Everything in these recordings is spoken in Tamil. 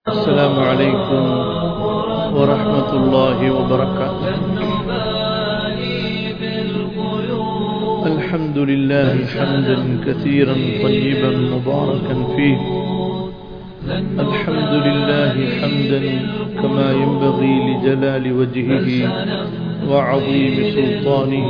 السلام عليكم ورحمة الله وبركاته الحمد لله حمدا كثيرا طيبا مباركا فيه الحمد لله حمدا كما ينبغي لجلال وجهه وعظيم سلطانه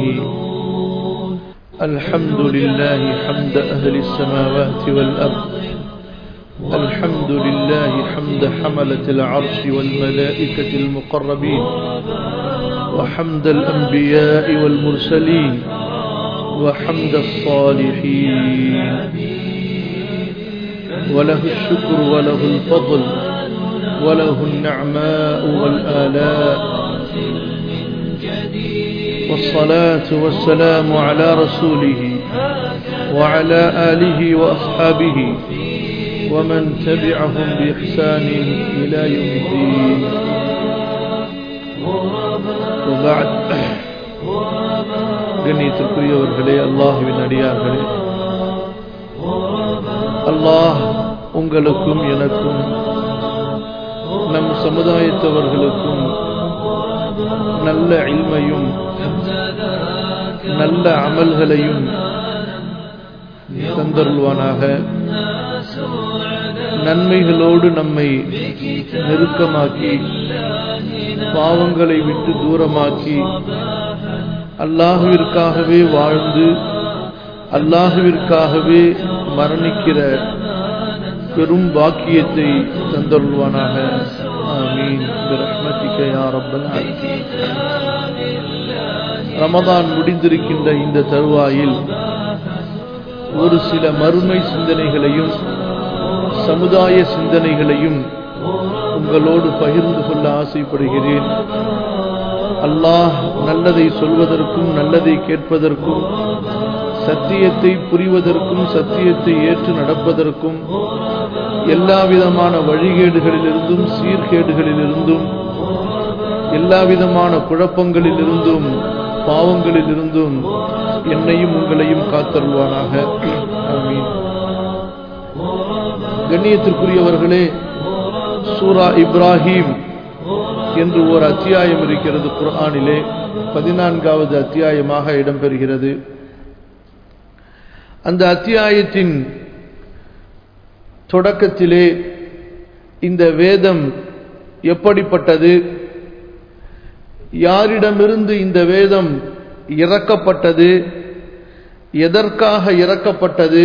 الحمد لله حمد أهل السماوات والأرض الحمد لله حمد حملة العرش والملائكة المقربين وحمد الأنبياء والمرسلين وحمد الصالحين وله الشكر وله الفضل وله النعماء والآلاء والصلاة والسلام على رسوله وعلى آله وأصحابه ومن تبعهم بإحسان إلى يوم الدين وبعد கண்ணியத்திற்குரியவர்களே அல்லாஹுவின் அடியார்களே அல்லாஹ் உங்களுக்கும் எனக்கும் நம் சமுதாயத்தவர்களுக்கும் நல்ல இல்மையும் நல்ல அமல்களையும் தந்தருள்வானாக நன்மைகளோடு நம்மை நெருக்கமாக்கி பாவங்களை விட்டு தூரமாக்கி அல்லாஹுவிற்காகவே வாழ்ந்து அல்லாஹுவிற்காகவே மரணிக்கிற பெரும் பாக்கியத்தை தந்தருள்வானாக ஆமீன் பிரஹ்மதிக யா ரப்பல் ரமதான் முடிந்திருக்கின்ற இந்த தருவாயில் ஒரு சில மறுமை சிந்தனைகளையும் சமுதாய சிந்தனைகளையும் உங்களோடு பகிர்ந்து கொள்ள ஆசைப்படுகிறேன் அல்லாஹ் நல்லதை சொல்வதற்கும் நல்லதை கேட்பதற்கும் சத்தியத்தை புரிவதற்கும் சத்தியத்தை ஏற்று நடப்பதற்கும் எல்லா விதமான வழிகேடுகளிலிருந்தும் சீர்கேடுகளிலிருந்தும் எல்லா விதமான குழப்பங்களிலிருந்தும் பாவங்களிலிருந்தும் என்னையும் உங்களையும் காத்தருள்வானாக ஆமீன் கண்ணியத்திற்குரியவர்களே சூரா இப்ராஹிம் என்று ஒரு அத்தியாயம் இருக்கிறது குர்ஆனிலே பதினான்காவது அத்தியாயமாக இடம்பெறுகிறது அந்த அத்தியாயத்தின் தொடக்கத்திலே இந்த வேதம் எப்படிப்பட்டது யாரிடமிருந்து இந்த வேதம் இறக்கப்பட்டது எதற்காக இறக்கப்பட்டது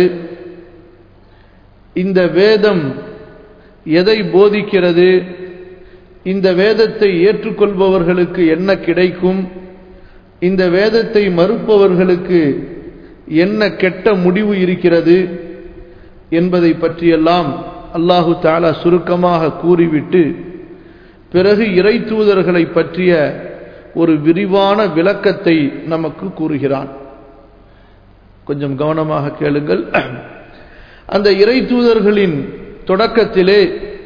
இந்த வேதம் எதை போதிக்கிறது இந்த வேதத்தை ஏற்றுக்கொள்பவர்களுக்கு என்ன கிடைக்கும் இந்த வேதத்தை மறுப்பவர்களுக்கு என்ன கெட்ட முடிவு இருக்கிறது என்பதை பற்றியெல்லாம் அல்லாஹு தாலா சுருக்கமாக கூறிவிட்டு பிறகு இறை தூதர்களை பற்றிய ஒரு விரிவான விளக்கத்தை நமக்கு கூறுகிறான் கொஞ்சம் கவனமாக கேளுங்கள் அந்த இறை தூதர்களின் தொடக்கத்திலே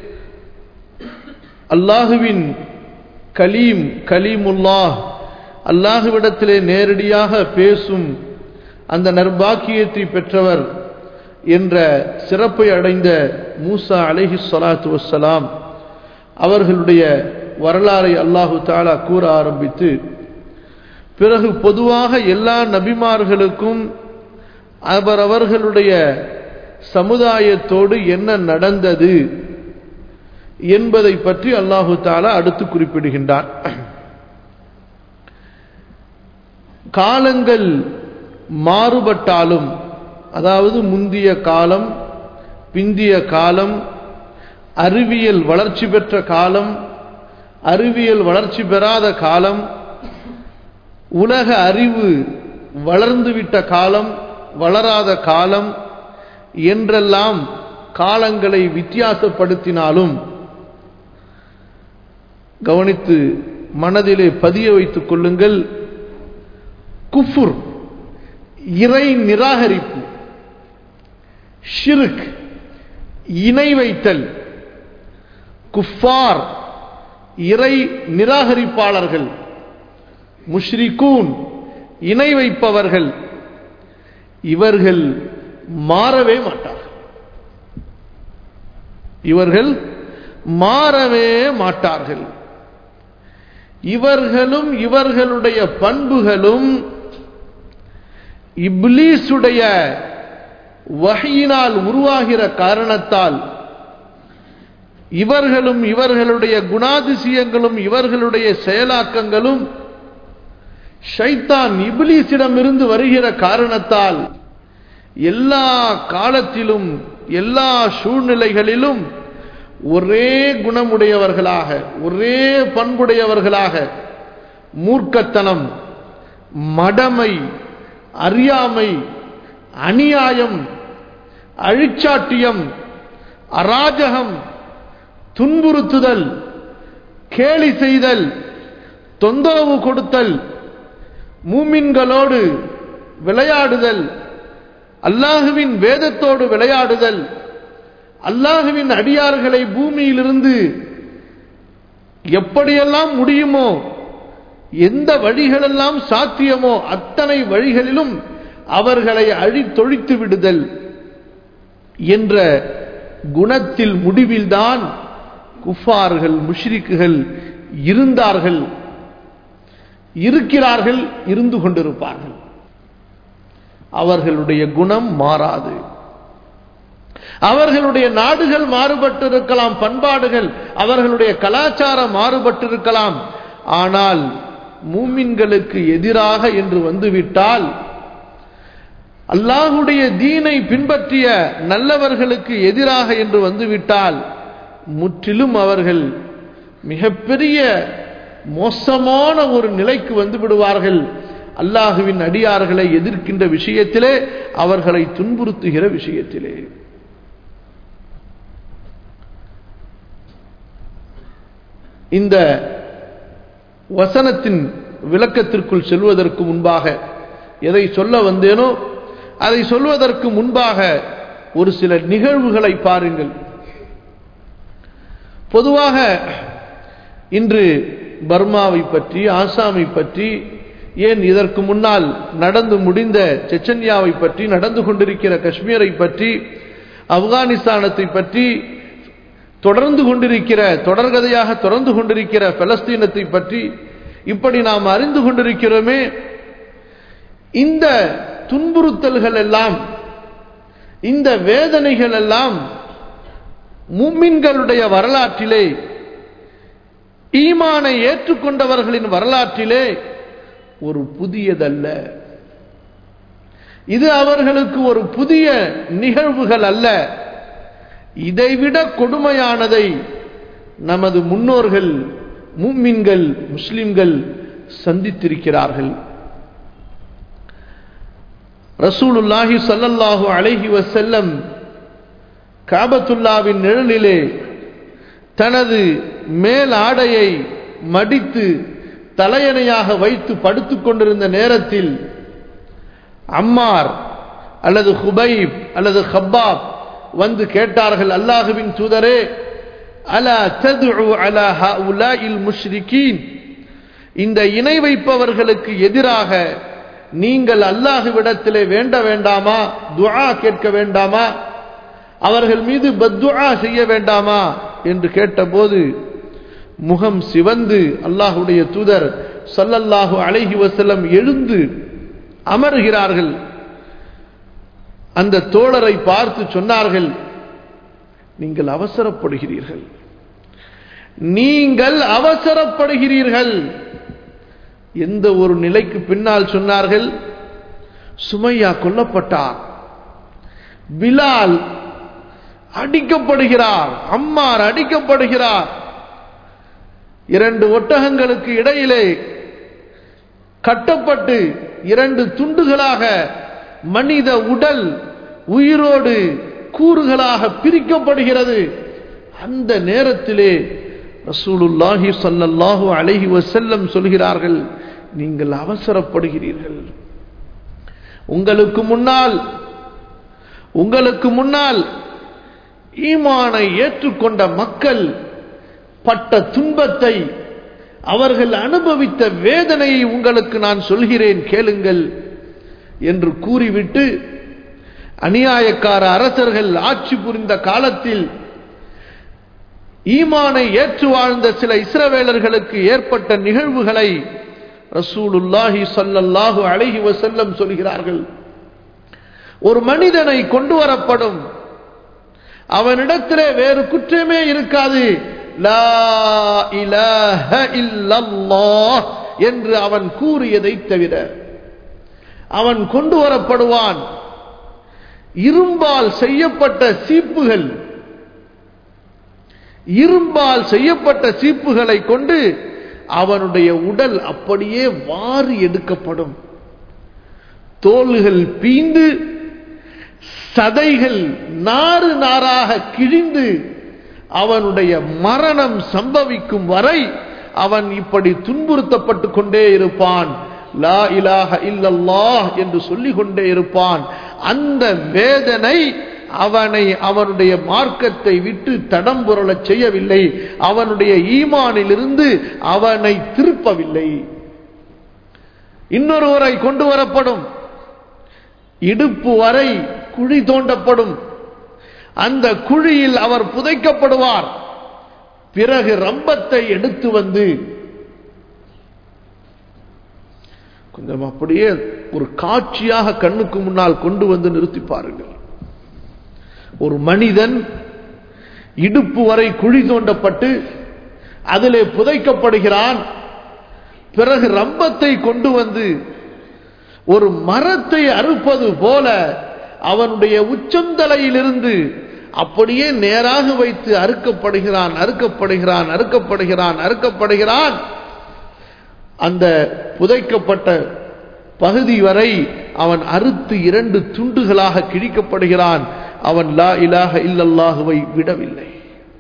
அல்லாஹுவின் கலீம் கலீமுல்லாஹ் அல்லாஹுவிடத்திலே நேரடியாக பேசும் அந்த நர்பாக்கியத்தை பெற்றவர் என்ற சிறப்பை அடைந்த மூசா அலஹி சலாத்து வசலாம் அவர்களுடைய வரலாறை அல்லாஹு தாலா கூற ஆரம்பித்து பிறகு பொதுவாக எல்லா நபிமார்களுக்கும் அவர் அவர்களுடைய சமுதாயத்தோடு என்ன நடந்தது என்பதை பற்றி அல்லாஹு தாலா அடுத்து குறிப்பிடுகின்றார் காலங்கள் மாறுபட்டாலும் அதாவது முந்திய காலம் பிந்திய காலம் அறிவியல் வளர்ச்சி பெற்ற காலம் அறிவியல் வளர்ச்சி பெறாத காலம் உலக அறிவு வளர்ந்துவிட்ட காலம் வளராத காலம் என்றெல்லாம் காலங்களை வித்தியாசப்படுத்தினாலும் கவனித்து மனதிலே பதிய வைத்துக் கொள்ளுங்கள் குஃபுர் இறை நிராகரிப்பு ஷிருக் இணை வைத்தல் குஃபார் இறை நிராகரிப்பாளர்கள் முஷ்ரிகூன் இணை வைப்பவர்கள் இவர்கள் மாறவே மாட்டார்கள் இவர்கள் மாறவே மாட்டார்கள் இவர்களும் இவர்களுடைய பண்புகளும் இப்லீசுடைய வகையினால் உருவாகிற காரணத்தால் இவர்களும் இவர்களுடைய குணாதிசயங்களும் இவர்களுடைய செயலாக்கங்களும் ஷைத்தான் இபிலிசிடமிருந்து வருகிற காரணத்தால் எல்லா காலத்திலும் எல்லா சூழ்நிலைகளிலும் ஒரே குணமுடையவர்களாக ஒரே பண்புடையவர்களாக மூர்க்கத்தனம் மடமை அறியாமை அநியாயம் அழிச்சாட்டியம் அராஜகம் துன்புறுத்துதல் கேலி செய்தல் தொந்தரவு கொடுத்தல் மூமின்களோடு விளையாடுதல் அல்லாஹுவின் வேதத்தோடு விளையாடுதல் அல்லாஹுவின் அடியார்களை பூமியிலிருந்து எப்படியெல்லாம் முடியுமோ எந்த வழிகளெல்லாம் சாத்தியமோ அத்தனை வழிகளிலும் அவர்களை அழித்தொழித்து விடுதல் என்ற குணத்தில் முடிவில்தான் குஃபார்கள் முஷ்ரிக்குகள் இருந்தார்கள் இருக்கிறார்கள் இருந்து கொண்டிருப்பார்கள் அவர்களுடைய குணம் மாறாது அவர்களுடைய நாடுகள் மாறுபட்டிருக்கலாம் பண்பாடுகள் அவர்களுடைய கலாச்சாரம் மாறுபட்டிருக்கலாம் ஆனால் மூமின்களுக்கு எதிராக என்று வந்துவிட்டால் அல்லாஹுடைய தீனை பின்பற்றிய நல்லவர்களுக்கு எதிராக என்று வந்துவிட்டால் முற்றிலும் அவர்கள் மிகப்பெரிய மோசமான ஒரு நிலைக்கு வந்து விடுவார்கள் அல்லாஹுவின் அடியார்களை எதிர்க்கின்ற விஷயத்திலே அவர்களை துன்புறுத்துகிற விஷயத்திலே இந்த வசனத்தின் விளக்கத்திற்குள் செல்வதற்கு முன்பாக எதை சொல்ல வந்தேனோ அதை சொல்வதற்கு முன்பாக ஒரு சில நிகழ்வுகளை பாருங்கள் பொதுவாக இன்று பர்மாவை பற்றி ஆசாமை பற்றி ஏன் இதற்கு முன்னால் நடந்து முடிந்த செச்சன்யாவை பற்றி நடந்து கொண்டிருக்கிற காஷ்மீரை பற்றி ஆப்கானிஸ்தானத்தை பற்றி தொடர்ந்து கொண்டிருக்கிற தொடர்கதையாக தொடர்ந்து கொண்டிருக்கிற பலஸ்தீனத்தை பற்றி இப்படி நாம் அறிந்து கொண்டிருக்கிறோமே இந்த துன்புறுத்தல்கள் எல்லாம் இந்த வேதனைகள் எல்லாம் மும்மின்களுடைய வரலாற்றிலே ஈமானை ஏற்றுக்கொண்டவர்களின் வரலாற்றிலே ஒரு புதியதல்ல இது அவர்களுக்கு ஒரு புதிய நிகழ்வுகள் அல்ல இதைவிட கொடுமையானதை நமது முன்னோர்கள் மும்மின்கள் முஸ்லிம்கள் சந்தித்திருக்கிறார்கள் ரசூலுல்லாஹி சல்லல்லாஹு அலைஹி வசல்லம் காபத்துல்லாவின் நிழலிலே தனது மேல் ஆடையை மடித்து தலையணையாக வைத்து படுத்துக் கொண்டிருந்த நேரத்தில் அம்மார் அல்லது ஹுபைப் அல்லது ஹப்பாப் வந்து கேட்டார்கள் அல்லாஹுவின் தூதரே அலா ததுஉ அலா ஹஉலாஇல் முஷ்ரிகீன் இந்த இணை வைப்பவர்களுக்கு எதிராக நீங்கள் அல்லாஹுவிடத்திலே வேண்ட வேண்டாமா துஆ கேட்க வேண்டாமா அவர்கள் மீது பத்துஆ செய்ய வேண்டாமா என்று கேட்டபோது முகம் சிவந்து அல்லாஹுடைய தூதர் சல்லல்லாஹு அலைஹி வசல்லம் எழுந்து அமர்கிறார்கள் அந்த தோழரை பார்த்து சொன்னார்கள் நீங்கள் அவசரப்படுகிறீர்கள் நீங்கள் அவசரப்படுகிறீர்கள் எந்த ஒரு நிலைக்கு பின்னால் சொன்னார்கள் சுமையா கொல்லப்பட்டார் பிலால் அடிக்கப்படுகிறார் அம்மார் அடிக்கப்படுகிறார் இரண்டு ஒட்டகங்களுக்கு இடையிலே கட்டப்பட்டு இரண்டு துண்டுகளாக மனித உடல் உயிரோடு கூறுகளாக பிரிக்கப்படுகிறது அந்த நேரத்திலே ரசூலுல்லாஹி சல்லல்லாஹு அலைஹி வசல்லம் சொல்கிறார்கள் நீங்கள் அவசரப்படுகிறீர்கள் உங்களுக்கு முன்னால் உங்களுக்கு முன்னால் ஈமானை ஏற்றுக்கொண்ட மக்கள் பட்ட துன்பத்தை அவர்கள் அனுபவித்த வேதனையை உங்களுக்கு நான் சொல்கிறேன் கேளுங்கள் என்று கூறிவிட்டு அநியாயக்கார அரசர்கள் ஆட்சி புரிந்த காலத்தில் ஈமானை ஏற்று வாழ்ந்த சில இஸ்ரவேலர்களுக்கு ஏற்பட்ட நிகழ்வுகளை ரசூலுல்லாஹி ஸல்லல்லாஹு அலைஹி வஸல்லம் சொல்கிறார்கள் ஒரு மனிதனை கொண்டு வரப்படும் அவனிடத்திலே வேறு குற்றமே இருக்காது லா இலாஹ இல்லல்லாஹ் என்று அவன் கூறியதை தவிர அவன் கொண்டு வரப்படுவான் இரும்பால் செய்யப்பட்ட சீப்புகள் இரும்பால் செய்யப்பட்ட சீப்புகளை கொண்டு அவனுடைய உடல் அப்படியே வாரி எடுக்கப்படும் தோள்கள் பீந்து சதைகள் நாறு நாராக கிழிந்து அவனுடைய மரணம் சம்பவிக்கும் வரை அவன் இப்படி துன்புறுத்தப்பட்டு கொண்டே இருப்பான் லா இலாஹ இல்லல்லாஹ் என்று சொல்லிக் கொண்டே இருப்பான் அந்த வேதனை அவனை அவனுடைய மார்க்கத்தை விட்டு தடம் புரளச் செய்யவில்லை அவனுடைய ஈமானிலிருந்து அவனை திருப்பவில்லை இன்னொருவரை கொண்டு வரப்படும் இடுப்பு வரை குழி தோண்டப்படும் அந்த குழியில் அவர் புதைக்கப்படுவார் பிறகு ரம்பத்தை எடுத்து வந்து கொஞ்சம் அப்படியே ஒரு காட்சியாக கண்ணுக்கு முன்னால் கொண்டு வந்து நிறுத்தி பாருங்கள் ஒரு மனிதன் இடுப்பு வரை குழி தோண்டப்பட்டு அதிலே புதைக்கப்படுகிறான் பிறகு ரம்பத்தை கொண்டு வந்து ஒரு மரத்தை அறுப்பது போல அவனுடைய உச்சந்தலையிலிருந்து அப்படியே நேராக வைத்து அறுக்கப்படுகிறான் அறுக்கப்படுகிறான் அறுக்கப்படுகிறான் அறுக்கப்படுகிறான் அந்த புதைக்கப்பட்ட பகுதி வரை அவன் அறுத்து இரண்டு துண்டுகளாக கிழிக்கப்படுகிறான் அவன் லா இலாஹ இல்லல்லாஹுவை விடவில்லை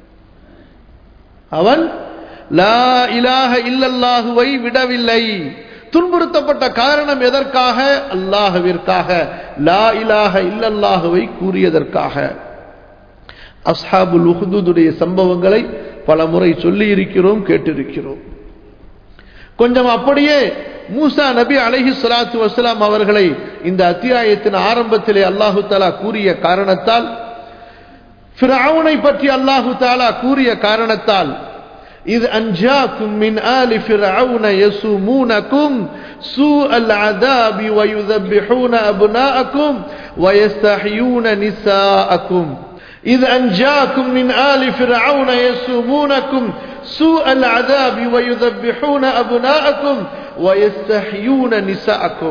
அவன் லா இலாஹ இல்லல்லாஹுவை விடவில்லை துன்புறுத்தப்பட்ட காரணம் எதற்காக அல்லாஹுவிற்காக லா இலாஹ இல்லல்லாஹுவை கூறியதற்காக அஸ்ஹாபுல் உஹ்துடைய சம்பவங்களை பல முறை சொல்லி இருக்கிறோம் கேட்டிருக்கிறோம் கொஞ்சம் அப்படியே மூசா நபி அலஹி சலாத்து வசலாம் அவர்களை இந்த அத்தியாயத்தின் ஆரம்பத்திலே அல்லாஹு தாலா கூறிய காரணத்தால் ஃபிரௌனை பற்றி அல்லாஹு தாலா கூறிய காரணத்தால் إذ أنجاكم من آل فرعون يسومونكم سوء العذاب ويذبحون أبناءكم ويستحيون نساءكم إذ أنجاكم من آل فرعون يسومونكم سوء العذاب ويذبحون أبناءكم ويستحيون نساءكم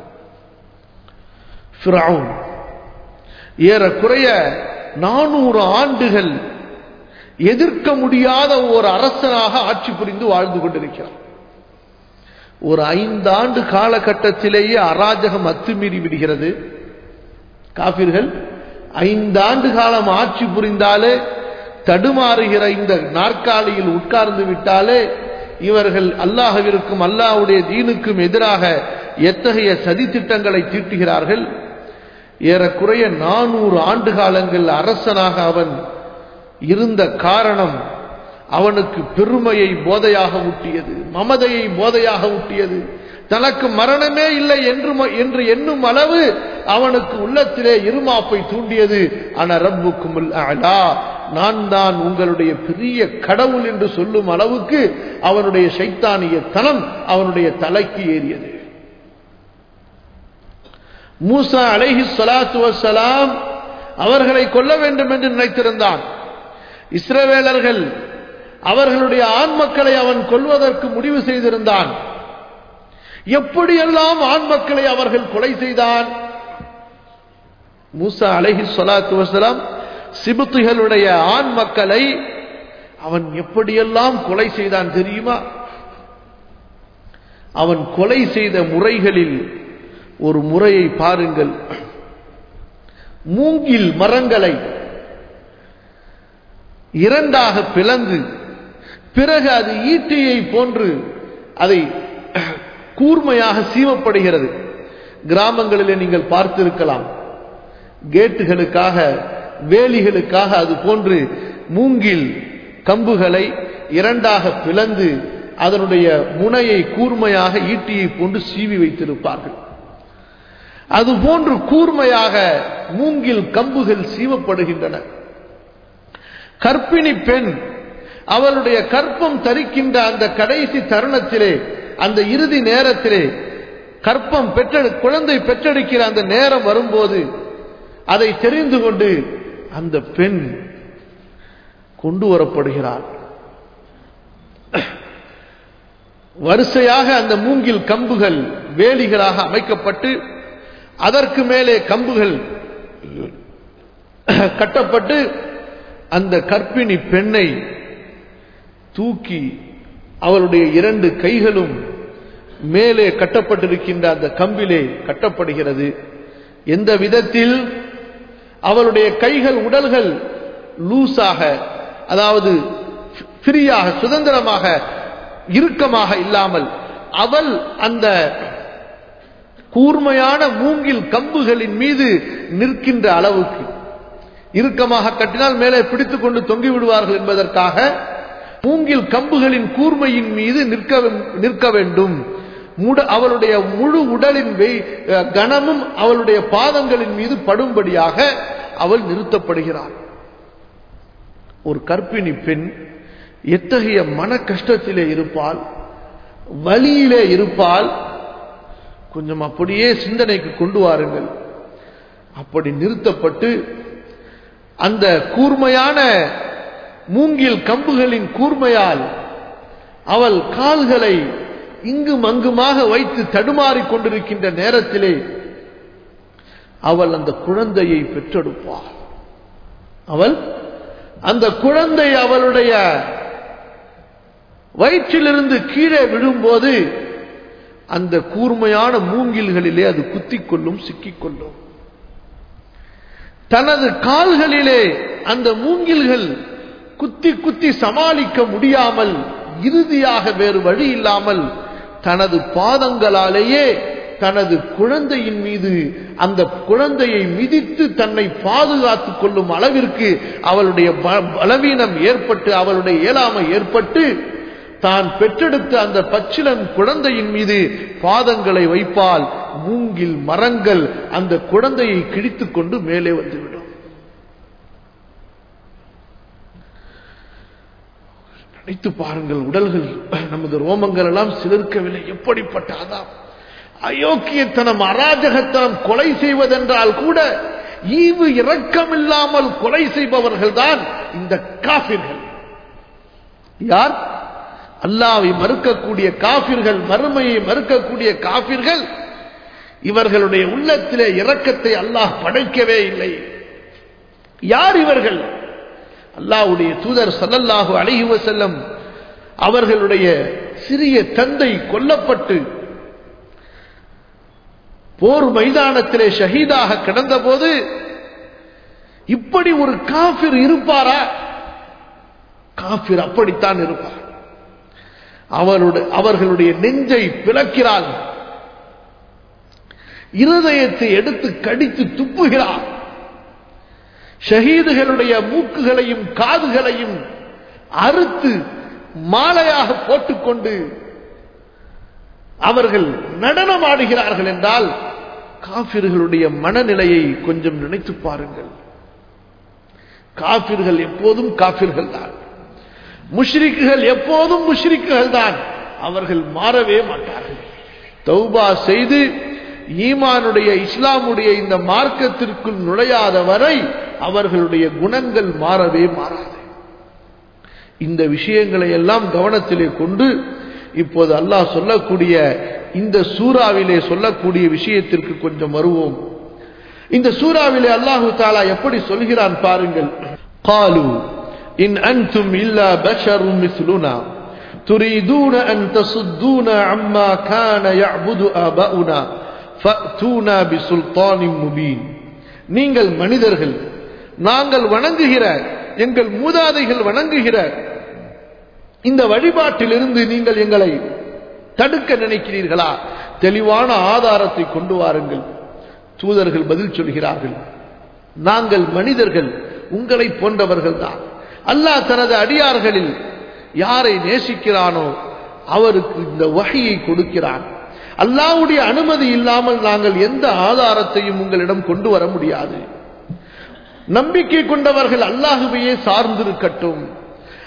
فرعون ஏறக்குறைய நானூறு ஆண்டுகள் எதிர்க்க முடியாத ஒரு அரசனாக ஆட்சி புரிந்து வாழ்ந்து கொண்டிருக்கிறார் ஒரு ஐந்தாண்டு காலகட்டத்திலேயே அராஜகம் அத்துமீறி விடுகிறது காபிர்கள் ஐந்தாண்டு காலம் ஆட்சி புரிந்தாலே தடுமாறுகிற இந்த நாற்காலியில் உட்கார்ந்து விட்டாலே இவர்கள் அல்லாஹவிற்கும் அல்லாஹுடைய தீனுக்கும் எதிராக எத்தகைய சதி திட்டங்களை தீட்டுகிறார்கள் ஏறக்குறைய நானூறு ஆண்டு காலங்கள் அரசனாக அவன் இருந்த காரணம் அவனுக்கு பெருமையை போதையாக ஊட்டியது மமதையை போதையாக ஊட்டியது தனக்கு மரணமே இல்லை என்று என்று எண்ணும் அளவு அவனுக்கு உள்ளத்திலே இருமாப்பை தூண்டியது ஆனா ரப்புக்கும் அலா நான் தான் உங்களுடைய பெரிய கடவுள் என்று சொல்லும் அளவுக்கு அவனுடைய சைத்தானிய தனம் அவனுடைய தலைக்கு ஏறியது மூசா அலைஹி சலாத்து வசலாம் அவர்களை கொல்ல வேண்டும் என்று நினைத்திருந்தான் இஸ்ரவேலர்கள் அவர்களுடைய ஆண் மக்களை அவன் கொல்வதற்கு முடிவு செய்திருந்தான் எப்படியெல்லாம் ஆண் மக்களை அவர்கள் கொலை செய்தான் மூசா அலஹி சொலாத்து வசலாம் சிபுத்துகளுடைய ஆண் மக்களை அவன் எப்படியெல்லாம் கொலை செய்தான் தெரியுமா அவன் கொலை செய்த முறைகளில் ஒரு முறையை பாருங்கள் மூங்கில் மரங்களை இரண்டாக பிளந்து பிறகு அது ஈட்டியை போன்று அதை கூர்மையாக சீவப்படுகிறது கிராமங்களிலே நீங்கள் பார்த்திருக்கலாம் கேட்டுகளுக்காக வேலிகளுக்காக அது போன்று மூங்கில் கம்புகளை இரண்டாக பிளந்து அதனுடைய முனையை கூர்மையாக ஈட்டியை போன்று சீவி வைத்திருப்பார்கள் அதுபோன்று கூர்மையாக மூங்கில் கம்புகள் சீவப்படுகின்றன கற்பிணி பெண் அவளுடைய கற்பம் தரிக்கின்ற அந்த கடைசி தருணத்திலே அந்த இறுதி நேரத்திலே கற்பம் பெற்றெடு குழந்தை பெற்றெடுக்கிற அந்த நேரம் வரும்போது அதை தெரிந்து கொண்டு அந்த பெண் கொண்டு வரப்படுகிறாள் வரிசையாக அந்த மூங்கில் கம்புகள் வேலிகளாக அமைக்கப்பட்டு அதற்கு மேலே கம்புகள் கட்டப்பட்டு அந்த கற்பிணி பெண்ணை தூக்கி அவளுடைய இரண்டு கைகளும் மேலே கட்டப்பட்டிருக்கின்ற அந்த கம்பிலே கட்டப்படுகிறது எந்த விதத்தில் அவளுடைய கைகள் உடல்கள் லூஸாக அதாவது ஃப்ரீயாக சுதந்திரமாக இறுக்கமாக இல்லாமல் அவள் அந்த கூர்மையான மூங்கில் கம்புகளின் மீது நிற்கின்ற அளவுக்கு இறுக்கமாக கட்டினால் மேலே பிடித்துக் கொண்டு தொங்கி விடுவார்கள் என்பதற்காக மூங்கில் கம்புகளின் கூர்மையின் மீது நிற்க நிற்க வேண்டும் முட- அவளுடைய முழு உடலின் வெய்- கனமும் அவளுடைய பாதங்களின் மீது படும்படியாக அவள் நிறுத்தப்படுகிறாள் ஒரு கற்பிணி பெண் எத்தகைய மன கஷ்டத்திலே இருப்பாள் வலியிலே இருப்பால் கொஞ்சம் அப்படியே சிந்தனைக்கு கொண்டு வாருங்கள் அப்படி நிறுத்தப்பட்டு அந்த கூர்மையான மூங்கில் கம்புகளின் கூர்மையால் அவள் கால்களை இங்கும் அங்குமாக வைத்து தடுமாறிக் கொண்டிருக்கின்ற நேரத்திலே அவள் அந்த குழந்தையை பெற்றெடுப்பாள் அவள் அந்த குழந்தை அவளுடைய வயிற்றிலிருந்து கீழே விழும்போது அந்த கூர்மையான மூங்கில்களிலே அது குத்திக்கொள்ளும் சிக்கிக்கொள்ளும் தனது கால்களிலே அந்த மூங்கில்கள் குத்தி குத்தி சமாளிக்க முடியாமல் இறுதியாக வேறு வழி இல்லாமல் தனது பாதங்களாலேயே தனது குழந்தையின் மீது அந்த குழந்தையை மிதித்து தன்னை பாதுகாத்துக் கொள்ளும் அளவிற்கு அவளுடைய ப- பலவீனம் ஏற்பட்டு அவளுடைய இயலாமை ஏற்பட்டு தான் பெற்றெடுத்த அந்த பச்சிளம் குழந்தையின் மீது பாதங்களை வைப்பால் மூங்கில் மரங்கள் அந்த குழந்தையை கிழித்துக் கொண்டு மேலே வந்துவிடும் நினைத்து பாருங்கள் உடல்கள் நமது ரோமங்கள் எல்லாம் சிலிர்க்கவில்லை எப்படிப்பட்ட அதாம் அயோக்கியத்தனம் அராஜகத்தனம் கொலை செய்வதென்றால் கூட ஈவு இரக்கமில்லாமல் கொலை செய்பவர்கள் தான் இந்த காபிர்கள் யார் அல்லாவை மறுக்கக்கூடிய காபிர்கள் மறுமையை மறுக்கக்கூடிய காபிர்கள் இவர்களுடைய உள்ளத்திலே இரக்கத்தை அல்லாஹ் படைக்கவே இல்லை யார் இவர்கள் அல்லாஹ்வுடைய தூதர் ஸல்லல்லாஹு அலைஹி வஸல்லம் அவர்களுடைய சிறிய தந்தை கொல்லப்பட்டு போர் மைதானத்திலே ஷஹீதாக கிடந்தபோது இப்படி ஒரு காபிர் இருப்பாரா காபிர் அப்படித்தான் இருப்பார் அவருடைய அவர்களுடைய நெஞ்சை பிளக்கிறார் இருதயத்தை எடுத்து கடித்து துப்புகிறார் ஷஹீதுகளுடைய மூக்குகளையும் காதுகளையும் அறுத்து மாலையாக போட்டுக்கொண்டு அவர்கள் நடனமாடுகிறார்கள் என்றால் காபிர்களுடைய மனநிலையை கொஞ்சம் நினைத்து பாருங்கள் காபிர்கள் எப்போதும் காபிர்கள் தான் முஷ்ரிக்குகள் எப்போதும் முஷ்ரிக்குகள் தான் அவர்கள் மாறவே மாட்டார்கள் தௌபா செய்து ஈமானுடைய இஸ்லாமுடைய இந்த மார்க்கத்திற்குள் நுழையாத வரை அவர்களுடைய குணங்கள் மாறவே மாறாது இந்த விஷயங்களை எல்லாம் கவனத்திலே கொண்டு இப்போது அல்லாஹ் சொல்லக்கூடிய இந்த சூறாவிலே சொல்லக்கூடிய விஷயத்திற்கு கொஞ்சம் வருவோம் இந்த சூறாவிலே அல்லாஹு தாலா எப்படி சொல்கிறான் பாருங்கள் قالوا إن أنتم إلا بشر مثلنا تريدون أن تصدونا عما كان يعبد آباؤنا فأتونا بسلطان مبين நீங்கள் மனிதர்கள் நாங்கள் வணங்குகிற எங்கள் மூதாதைகள் வணங்குகிற இந்த வழிபாட்டிலிருந்து நீங்கள் எங்களை தடுக்க நினைக்கிறீர்களா தெளிவான ஆதாரத்தை கொண்டு வாருங்கள் தூதர்கள் பதில் சொல்கிறார்கள் நாங்கள் மனிதர்கள் உங்களை போன்றவர்கள் தான் அல்லாஹ் தனது அடியார்களில் யாரை நேசிக்கிறானோ அவருக்கு இந்த வகையை கொடுக்கிறான் அல்லாஹ்வுடைய அனுமதி இல்லாமல் நாங்கள் எந்த ஆதாரத்தையும் உங்களிடம் கொண்டு வர முடியாது நம்பிக்கை கொண்டவர்கள் அல்லாஹுவையே சார்ந்திருக்கட்டும்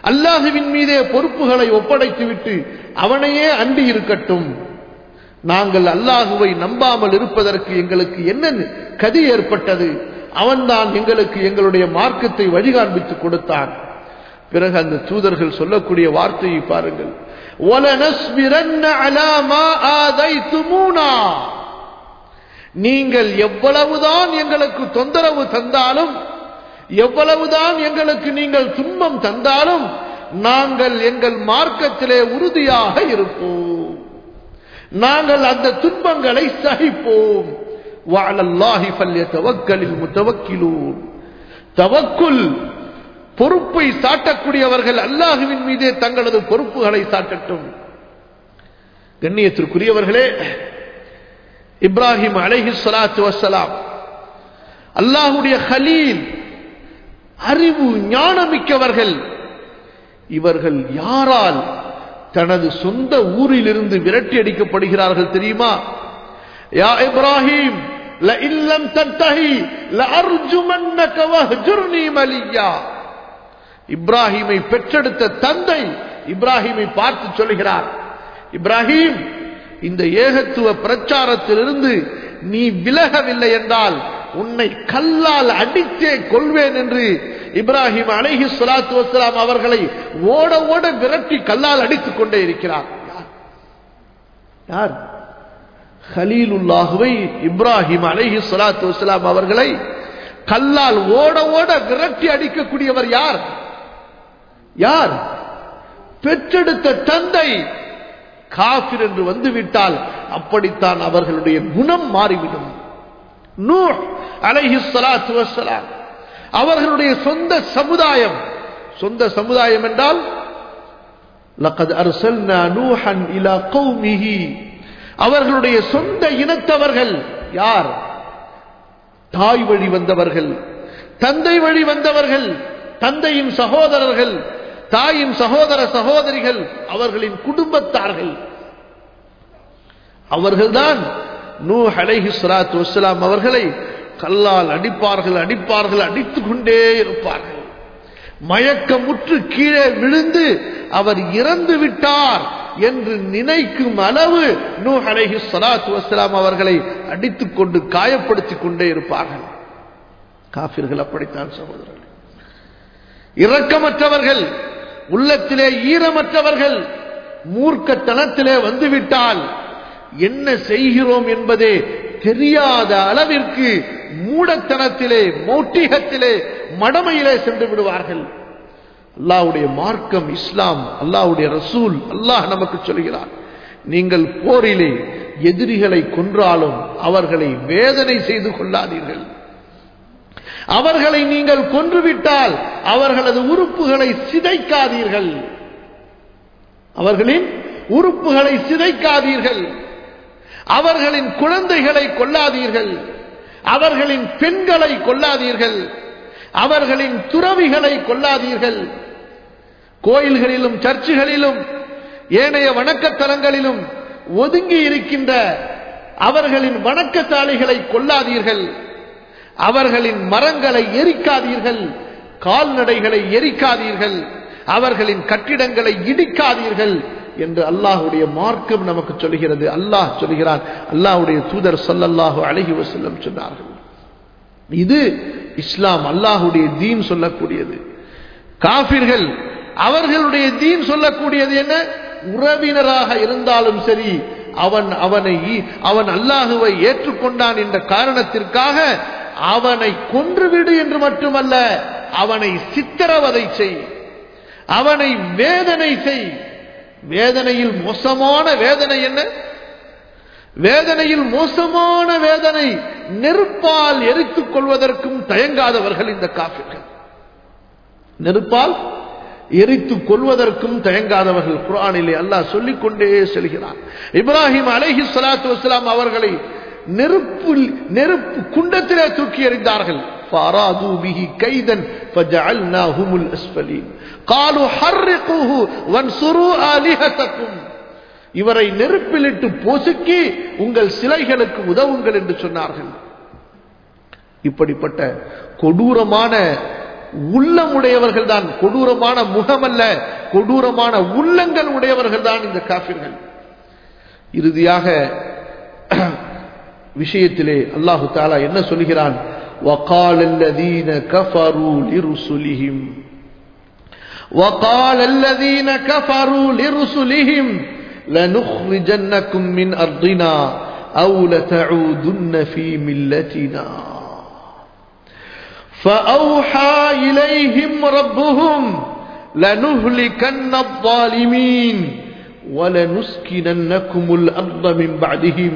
அல்லாஹுவின் மீதே பொறுப்புகளை ஒப்படைத்துவிட்டு அவனையே அண்டி இருக்கட்டும் நாங்கள் அல்லாஹுவை நம்பாமல் இருப்பதற்கு எங்களுக்கு என்ன கதி ஏற்பட்டது அவன்தான் எங்களுக்கு எங்களுடைய மார்க்கத்தை வழிகாண்பித்து கொடுத்தான் பிறகு அந்த தூதர்கள் சொல்லக்கூடிய வார்த்தையை பாருங்கள் وَلَنَصْبِرَنَّ عَلَى مَا آذَيْتُمُونَا நீங்கள் எவ்வளவுதான் எங்களுக்கு தொந்தரவு தந்தாலும் எவ்வளவுதான் எங்களுக்கு நீங்கள் துன்பம் தந்தாலும் நாங்கள் எங்கள் மார்க்கத்திலே உறுதியாக இருப்போம் நாங்கள் அந்த துன்பங்களை சகிப்போம் وعلى الله فليتوكل المتوكلون தவக்குல் பொறுப்பை சாட்டக்கூடியவர்கள் அல்லாஹுவின் மீதே தங்களது பொறுப்புகளை சாட்டட்டும் கண்ணியத்திற்குரியவர்களே இப்ராஹிம் அலைஹி ஸலாத்து வஸ்ஸலாம் அல்லாஹ்வுடைய ஹலீல் அறிவு ஞானமிக்கவர்கள் இவர்கள் யாரால் தனது சொந்த ஊரிலிருந்து விரட்டி அடிக்கப்படுகிறார்கள் தெரியுமா யா இப்ராஹிம் لئن لم تنتهي لأرجمنك واهجرني مليا இப்ராஹிமை பெற்றெடுத்த தந்தை இப்ராஹிமை பார்த்து சொல்கிறார் இப்ராஹிம் இந்த ஏகத்துவ பிரச்சாரத்திலிருந்து நீ விலகவில்லை என்றால் உன்னை கல்லால் அடித்தே கொள்வேன் என்று இப்ராஹிம் அலைஹி ஸலாத்து வஸலாம் அவர்களை ஓட ஓட விரட்டி கல்லால் அடித்துக் கொண்டே இருக்கிறார் யார்? யார் ஹலீலுல்லாஹுவை இப்ராஹிம் அலைஹி ஸலாத்து வஸலாம் அவர்களை கல்லால் ஓட ஓட விரட்டி அடிக்கக்கூடியவர் யார் யார் பெற்றெடுத்த தந்தை காபிர் என்று வந்துவிட்டால் அப்படித்தான் அவர்களுடைய குணம் மாறிவிடும் நூஹ் அலைஹி ஸலாத்து வஸ்ஸலாம் அவர்களுடைய சொந்த சமுதாயம் சொந்த சமுதாயம் என்றால் لقد ارسلنا نوحا الى قومه அவர்களுடைய சொந்த இனத்தவர்கள் யார் தாய் வழி வந்தவர்கள் தந்தை வழி வந்தவர்கள் தந்தையின் சகோதரர்கள் தாயின் சகோதர சகோதரிகள் அவர்களின் குடும்பத்தார்கள் அவர்கள்தான் நூ அலைஹி ஸலாத்து வஸ்ஸலாம் அவர்களை கல்லால் அடிப்பார்கள் அடிப்பார்கள் அடித்துக் கொண்டே இருப்பார்கள் மயக்கமுற்று கீழே விழுந்து அவர் இறந்து விட்டார் என்று நினைக்கும் அளவு நூ அலைஹி ஸலாத்து வஸ்ஸலாம் அவர்களை அடித்துக் கொண்டு காயப்படுத்திக் கொண்டே இருப்பார்கள் காபிர்கள் அப்படித்தான் சகோதரர்கள் இரக்கமற்றவர்கள் உள்ளத்திலே ஈரமற்றவர்கள் மூர்க்கத்தனத்திலே வந்துவிட்டால் என்ன செய்கிறோம் என்பதே தெரியாத அளவிற்கு மூடத்தனத்திலே மௌட்டிகத்திலே மடமையிலே சென்று விடுவார்கள் அல்லாஹ்வுடைய மார்க்கம் இஸ்லாம் அல்லாஹ்வுடைய ரசூல் அல்லாஹ் நமக்கு சொல்கிறார் நீங்கள் போரிலே எதிரிகளை கொன்றாலும் அவர்களை வேதனை செய்து கொள்ளாதீர்கள் அவர்களை நீங்கள் கொன்றுவிட்டால் அவர்களது உறுப்புகளை சிதைக்காதீர்கள் அவர்களின் உறுப்புகளை சிதைக்காதீர்கள் அவர்களின் குழந்தைகளை கொல்லாதீர்கள் அவர்களின் பெண்களை கொல்லாதீர்கள் அவர்களின் துறவிகளை கொல்லாதீர்கள் கோயில்களிலும் சர்ச்சுகளிலும் ஏனைய வணக்கத்தலங்களிலும் ஒதுங்கி இருக்கின்ற அவர்களின் வணக்கசாலைகளை கொல்லாதீர்கள் அவர்களின் மரங்களை எரிக்காதீர்கள் கால்நடைகளை எரிக்காதீர்கள் அவர்களின் கட்டிடங்களை இடிக்காதீர்கள் என்று அல்லாஹுடைய மார்க்கம் நமக்கு சொல்கிறது அல்லாஹ் சொல்கிறான் அல்லாஹுடைய தூதர் சொல்லல்லாஹு அழகி வசல்லம் சொன்னார்கள் இது இஸ்லாம் அல்லாஹுடைய தீன் சொல்லக்கூடியது காபிர்கள் அவர்களுடைய தீன் சொல்லக்கூடியது என்ன உறவினராக இருந்தாலும் சரி அவன் அவனை அவன் அல்லாஹுவை ஏற்றுக்கொண்டான் என்ற காரணத்திற்காக அவனை கொன்றுவிடு என்று மட்டுமல்ல அவனை சித்திரவதை செய் அவனை வேதனை செய் வேதனையில் மோசமான வேதனை என்ன வேதனையில் மோசமான வேதனை நெருப்பால் எரித்துக் கொள்வதற்கும் தயங்காதவர்கள் இந்த காஃபிர்கள் நெருப்பால் எரித்துக் கொள்வதற்கும் தயங்காதவர்கள் குரானிலே அல்லாஹ் சொல்லிக் கொண்டே செல்கிறான் இப்ராஹிம் அலைஹி ஸலாத்து வஸலாம் அவர்களை நெருப்பு நெருப்பு குண்டத்திலே தூக்கி எறிந்தார்கள் فأرادوا به كيدا فجعلناهم الأسفلين قالوا حرقوه وانصروا آلهتكم இவரை நெருப்பிலிட்டு பொசுக்கி உங்கள் சிலைகளுக்கு உதவுங்கள் என்று சொன்னார்கள் இப்படிப்பட்ட கொடூரமான உள்ளமுடையவர்கள் தான் கொடூரமான முகமல்ல கொடூரமான உள்ளங்கள் உடையவர்கள் தான் இந்த காபிர்கள் இறுதியாக விஷயத்திலே அல்லாஹு தாலா என்ன சொல்கிறான் وقال الذين كفروا لرسلهم وقال الذين كفروا لرسلهم لنخرجنكم من أرضنا أو لتعودن في ملتنا فأوحى إليهم ربهم لنهلكن الظالمين ولنسكننكم الأرض من بعدهم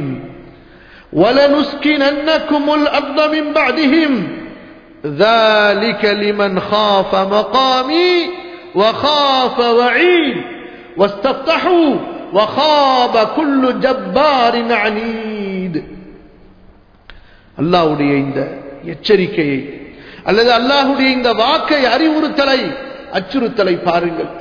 ولنسكننكم الأرض من بعدهم ذلك لمن خاف مقامي وخاف وعيد واستفتحوا وخاب كل جبار عنيد அல்லாஹ்வுடைய இந்த எச்சரிக்கையை அல்லது அல்லாஹ்வுடைய இந்த வாக்கை அறிவுறுத்தலை அச்சுறுத்தலை பாருங்கள்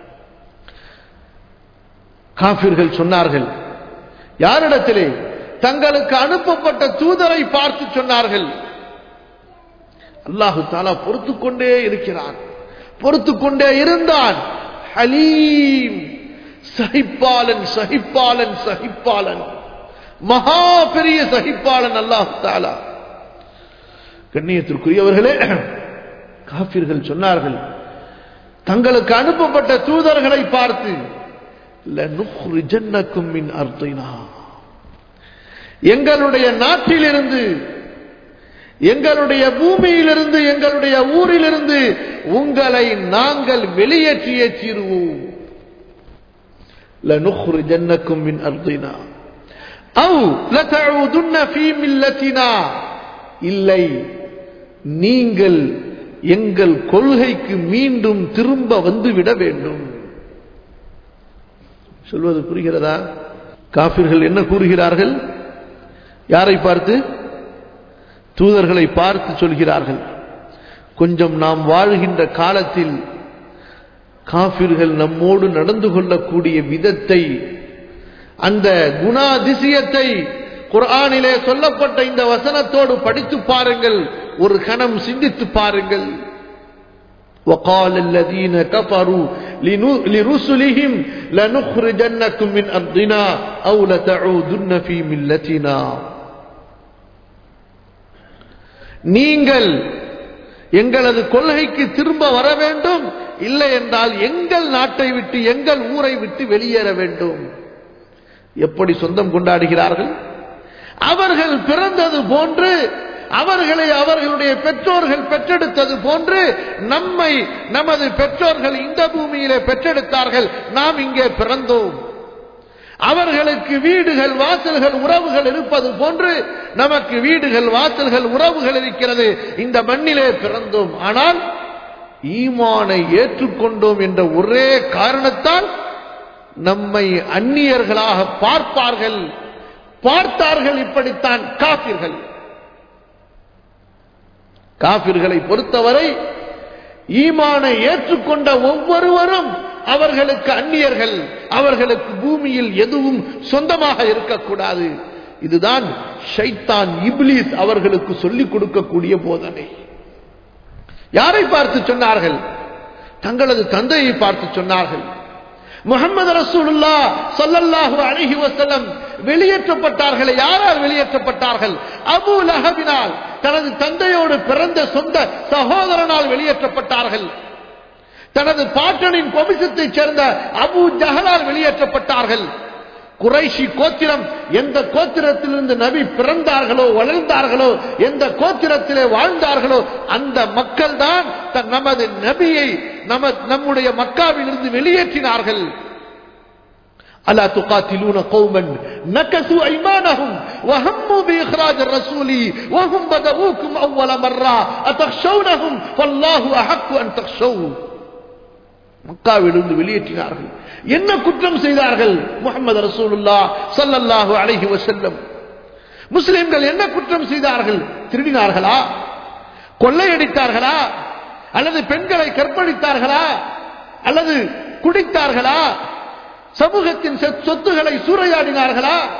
காபிர்கள் சொன்னார்கள் யாரிடத்திலே தங்களுக்கு அனுப்பப்பட்ட தூதரை பார்த்து சொன்னார்கள் அல்லாஹு தாலா பொறுத்து கொண்டே இருக்கிறான் பொறுத்து கொண்டே இருந்தான் ஹலீம் சகிப்பாளன் சகிப்பாளன் சகிப்பாளன் மகா பெரிய சகிப்பாளன் அல்லாஹு தாலா கண்ணியத்திற்குரியவர்களே காபிர்கள் சொன்னார்கள் தங்களுக்கு அனுப்பப்பட்ட தூதர்களை பார்த்து லனுக்ரிஜன்னக்கும் மின் அர்த்தினா எங்களுடைய நாட்டிலிருந்து எங்களுடைய பூமியிலிருந்து எங்களுடைய ஊரிலிருந்து உங்களை நாங்கள் வெளியேற்றியே தீருவோம் لنخرجنكم من أرضنا أو لتعودن في ملتنا இல்லை நீங்கள் எங்கள் கொள்கைக்கு மீண்டும் திரும்ப வந்து விட வேண்டும் சொல்வது புரிகிறதா காபிர்கள் என்ன கூறுகிறார்கள் யாரை பார்த்து தூதர்களை பார்த்து சொல்கிறார்கள் கொஞ்சம் நாம் வாழ்கின்ற காலத்தில் காபிர்கள் நம்மோடு நடந்து கொள்ளக்கூடிய விதத்தை அந்த குணாதிசயத்தை குர்ஆனிலே சொல்லப்பட்ட இந்த வசனத்தோடு படித்து பாருங்கள் ஒரு கணம் சிந்தித்து பாருங்கள் وقال الذين كفروا لرسلهم لنخرجنكم من أرضنا أو لتعودن في ملتنا நீங்கள் எங்களது கொள்கைக்கு திரும்ப வர வேண்டும் இல்லை என்றால் எங்கள் நாட்டை விட்டு எங்கள் ஊரை விட்டு வெளியேற வேண்டும் எப்படி சொந்தம் கொண்டாடுகிறார்கள் அவர்கள் பிறந்தது போன்று அவர்களை அவர்களுடைய பெற்றோர்கள் பெற்றெடுத்தது போன்று நம்மை நமது பெற்றோர்கள் இந்த பூமியிலே பெற்றெடுத்தார்கள் நாம் இங்கே பிறந்தோம் அவர்களுக்கு வீடுகள் வாசல்கள் உறவுகள் இருப்பது போன்று நமக்கு வீடுகள் வாசல்கள் உறவுகள் இருக்கிறது இந்த மண்ணிலே பிறந்தோம் ஆனால் ஈமானை ஏற்றுக்கொண்டோம் என்ற ஒரே காரணத்தால் நம்மை அந்நியர்களாக பார்ப்பார்கள் பார்த்தார்கள் இப்படித்தான் காபிர்கள் காபிர்களை பொறுத்தவரை ஈமானை ஏற்றுக்கொண்ட ஒவ்வொருவரும் அவர்களுக்கு அந்நியர்கள் அவர்களுக்கு பூமியில் எதுவும் சொந்தமாக இருக்கக்கூடாது இதுதான் ஷைத்தான் இப்லீஸ் அவர்களுக்கு சொல்லிக் கொடுக்கக்கூடிய போதனை யாரை பார்த்து சொன்னார்கள் தங்களது தந்தையை பார்த்து சொன்னார்கள் முகமது ரசூலுல்லா சொல்லல்லாஹு அழகி வசலம் வெளியேற்றப்பட்டார்கள் யாரால் வெளியேற்றப்பட்டார்கள் அபு லஹபினால் தனது தந்தையோடு பிறந்த சொந்த சகோதரனால் வெளியேற்றப்பட்டார்கள் தனது பாட்டனின் வம்சத்தைச் சேர்ந்த அபு ஜஹலால் வெளியேற்றப்பட்டார்கள் குறைஷி கோத்திரம் எந்த கோத்திரத்திலிருந்து நபி பிறந்தார்களோ வளர்ந்தார்களோ எந்த கோத்திரத்திலே வாழ்ந்தார்களோ அந்த மக்கள் தான் நமது நபியை நம நம்முடைய மக்காவிலிருந்து வெளியேற்றினார்கள் ألا تقاتلون قوما نكثوا أيمانهم وهموا بإخراج الرسول وهم بدأوكم أول مرة أتخشونهم فالله أحق أن تخشوه மக்காவிலிருந்து வெளியேற்றினார்கள் என்ன குற்றம் செய்தார்கள் முகமது ரசூலுல்லா சல்லல்லாஹு அலைஹி வசல்லம் முஸ்லிம்கள் என்ன குற்றம் செய்தார்கள் திருடினார்களா கொள்ளையடித்தார்களா அல்லது பெண்களை கற்பழித்தார்களா அல்லது குடித்தார்களா சமூகத்தின் சொத்துக்களை சூறையாடினார்களா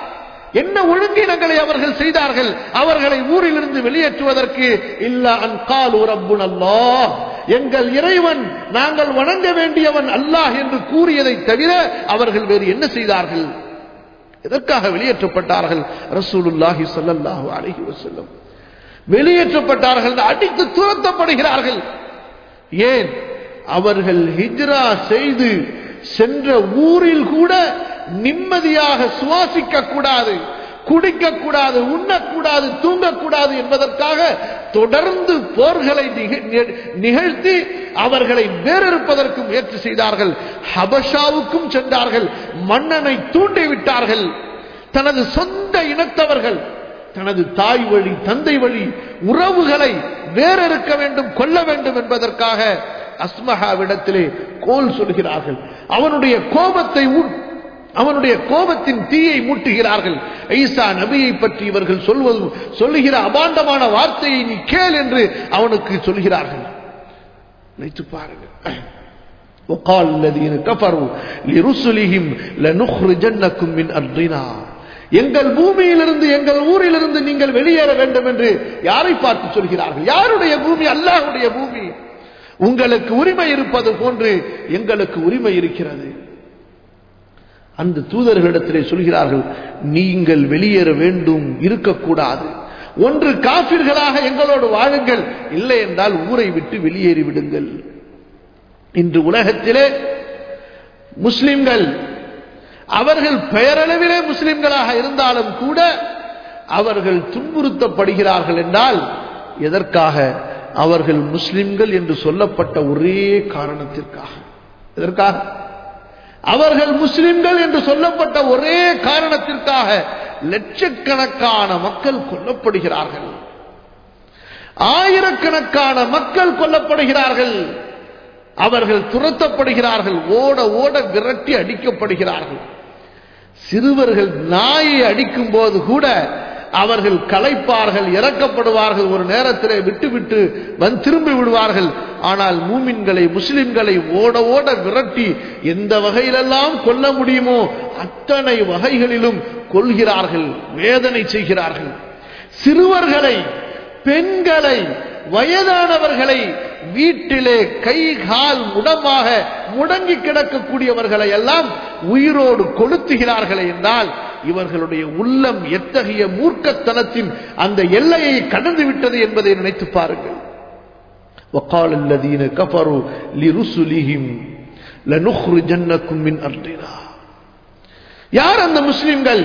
என்ன ஒழுங்கினங்களை அவர்கள் செய்தார்கள் அவர்களை ஊரிலிருந்து வெளியேற்றுவதற்கு இல்ல அன்கால் ரப்புன் அல்லாஹ் எங்கள் இறைவன் நாங்கள் வணங்க வேண்டியவன் அல்லாஹ் என்று கூறியதை தவிர அவர்கள் வேறு என்ன செய்தார்கள் எதற்காக வெளியேற்றப்பட்டார்கள் ரசூலுல்லாஹி ஸல்லல்லாஹு அலைஹி வஸல்லம் வெளியேற்றப்பட்டார்கள் அடித்து துரத்தப்படுகிறார்கள் ஏன் அவர்கள் ஹிஜ்ரா செய்து சென்ற ஊரில் கூட நிம்மதியாக சுவாசிக்க கூடாது குடிக்கக்கூடாது உண்ணக்கூடாது தூங்கக்கூடாது என்பதற்காக தொடர்ந்து போர்களை நிகழ்த்தி அவர்களை வேறறுப்பதற்கு முயற்சி செய்தார்கள் ஹபஷாவுக்கும் சென்றார்கள் மன்னனை தூண்டிவிட்டார்கள் தனது சொந்த இனத்தவர்கள் தனது தாய் வழி தந்தை வழி உறவுகளை வேறறுக்க வேண்டும் கொல்ல வேண்டும் என்பதற்காக அஸ்மஹாவிடத்திலே கோல் சொல்கிறார்கள் அவனுடைய கோபத்தை அவனுடைய கோபத்தின் தீயை மூட்டுகிறார்கள் ஐசா நபியை பற்றி இவர்கள் சொல்வது சொல்லுகிற அபாண்டமான வார்த்தையை நீ கேள் என்று அவனுக்கு சொல்கிறார்கள் நினைத்து பாருங்கள் وقال الذين كفروا لرسلهم لنخرجنكم من أرضنا எங்கள் பூமியிலிருந்து எங்கள் ஊரிலிருந்து நீங்கள் வெளியேற வேண்டும் என்று யாரை பார்த்து சொல்கிறார்கள் யாருடைய பூமி அல்லாஹுடைய பூமி உங்களுக்கு உரிமை இருப்பது போன்று எங்களுக்கு உரிமை இருக்கிறது அந்த தூதர்களிடத்திலே சொல்கிறார்கள் நீங்கள் வெளியேற வேண்டும் இருக்கக்கூடாது ஒன்று காபிர்களாக எங்களோடு வாழுங்கள் இல்லை என்றால் ஊரை விட்டு வெளியேறி விடுங்கள் இன்று உலகத்திலே முஸ்லிம்கள் அவர்கள் பெயரளவிலே முஸ்லிம்களாக இருந்தாலும் கூட அவர்கள் துன்புறுத்தப்படுகிறார்கள் என்றால் எதற்காக அவர்கள் முஸ்லிம்கள் என்று சொல்லப்பட்ட ஒரே காரணத்திற்காக எதற்காக அவர்கள் முஸ்லிம்கள் என்று சொல்லப்பட்ட ஒரே காரணத்திற்காக லட்சக்கணக்கான மக்கள் கொல்லப்படுகிறார்கள் ஆயிரக்கணக்கான மக்கள் கொல்லப்படுகிறார்கள் அவர்கள் துரத்தப்படுகிறார்கள் ஓட ஓட விரட்டி அடிக்கப்படுகிறார்கள் சிறுவர்கள் நாயை அடிக்கும் போது கூட அவர்கள் கலைப்பார்கள் இறக்கப்படுவார்கள் ஒரு நேரத்திலே விட்டுவிட்டு வந்து திரும்பி விடுவார்கள் ஆனால் மூமின்களை முஸ்லிம்களை ஓட ஓட விரட்டி எந்த வகையிலெல்லாம் கொல்ல முடியுமோ அத்தனை வகைகளிலும் கொள்கிறார்கள் வேதனை செய்கிறார்கள் சிறுவர்களை பெண்களை வயதானவர்களை வீட்டிலே கை கால் முடமாக முடங்கி கிடக்கக்கூடியவர்களை எல்லாம் உயிரோடு கொளுத்துகிறார்களே என்றால் இவர்களுடைய உள்ளம் எத்தகைய மூர்க்கத்தனத்தின் அந்த எல்லையை கடந்து விட்டது என்பதை நினைத்து பாருங்கள் وقال الذين كفروا لرسلهم لنخرجنكم من أرضنا யார் அந்த முஸ்லிம்கள்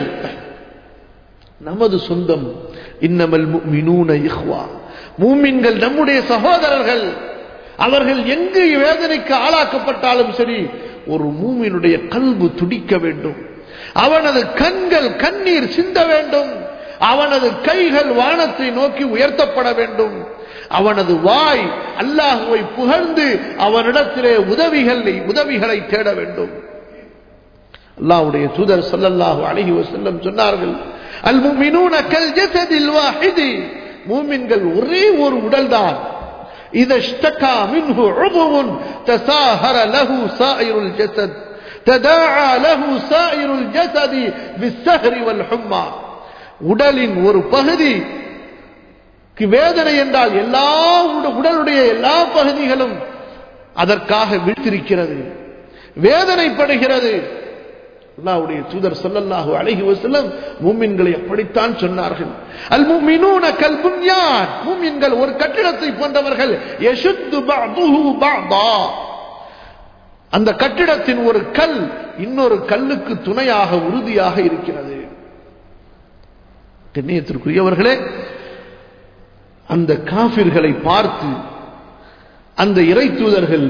நமது சொந்தம் இன்னமல் முஃமினூன இஹ்வா மூமின்கள் நம்முடைய சகோதரர்கள் அவர்கள் எங்கு வேதனைக்கு ஆளாக்கப்பட்டாலும் சரி ஒரு மூமினுடைய கல்பு துடிக்க வேண்டும் அவனது கண்கள் கண்ணீர் சிந்த வேண்டும் அவனது கைகள் வானத்தை நோக்கி உயர்த்தப்பட வேண்டும் அவனது வாய் அல்லாஹுவை புகழ்ந்து அவனிடத்திலே உதவிகளை உதவிகளை தேட வேண்டும் அல்லாஹ்வுடைய தூதர் ஸல்லல்லாஹு அலைஹி வஸல்லம் சொன்னார்கள் அல் முஃமினூன கல் ஜஸதில் வாஹிதி மூமின்கள் ஒரே ஒரு உடல்தான் إذا اشتكى منه عضو تساهر له سائر الجسد تداعى له سائر الجسد بالسهر والحمى உடலின் ஒரு பகுதி வேதனை என்றால் எல்லா உடலுடைய எல்லா பகுதிகளும் அதற்காக விழித்திருக்கிறது வேதனைப்படுகிறது அல்லாஹ்வுடைய தூதர் ஸல்லல்லாஹு அலைஹி வஸல்லம் மூமின்களை அப்படித்தான் சொன்னார்கள் அல் முஃமினூன கல் புன்யான் மூமின்கள் ஒரு கட்டிடத்தை போன்றவர்கள் யஷுத்து பஅதுஹு பஅதா அந்த கட்டிடத்தின் ஒரு கல் இன்னொரு கல்லுக்கு துணையாக உறுதியாக இருக்கிறது கண்ணியத்திற்குரியவர்களே அந்த காபிர்களை பார்த்து அந்த இறை தூதர்கள்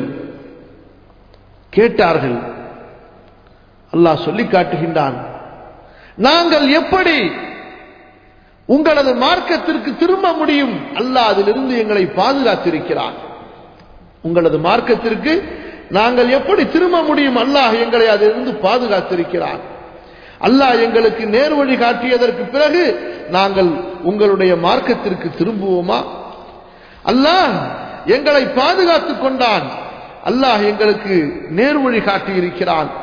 கேட்டார்கள் அல்லாஹ் சொல்லி காட்டுகின்றான் நாங்கள் எப்படி உங்களது மார்க்கத்திற்கு திரும்ப முடியும் அல்லாஹ் அதிலிருந்து எங்களை பாதுகாத்திருக்கிறான் உங்களது மார்க்கத்திற்கு நாங்கள் எப்படி திரும்ப முடியும் அல்லாஹ் எங்களை அதிலிருந்து பாதுகாத்திருக்கிறான் அல்லாஹ் எங்களுக்கு நேர்வழி காட்டியதற்கு பிறகு நாங்கள் உங்களுடைய மார்க்கத்திற்கு திரும்புவோமா அல்லாஹ் எங்களை பாதுகாத்துக் கொண்டான் அல்லாஹ் எங்களுக்கு நேர்வழி காட்டியிருக்கிறான்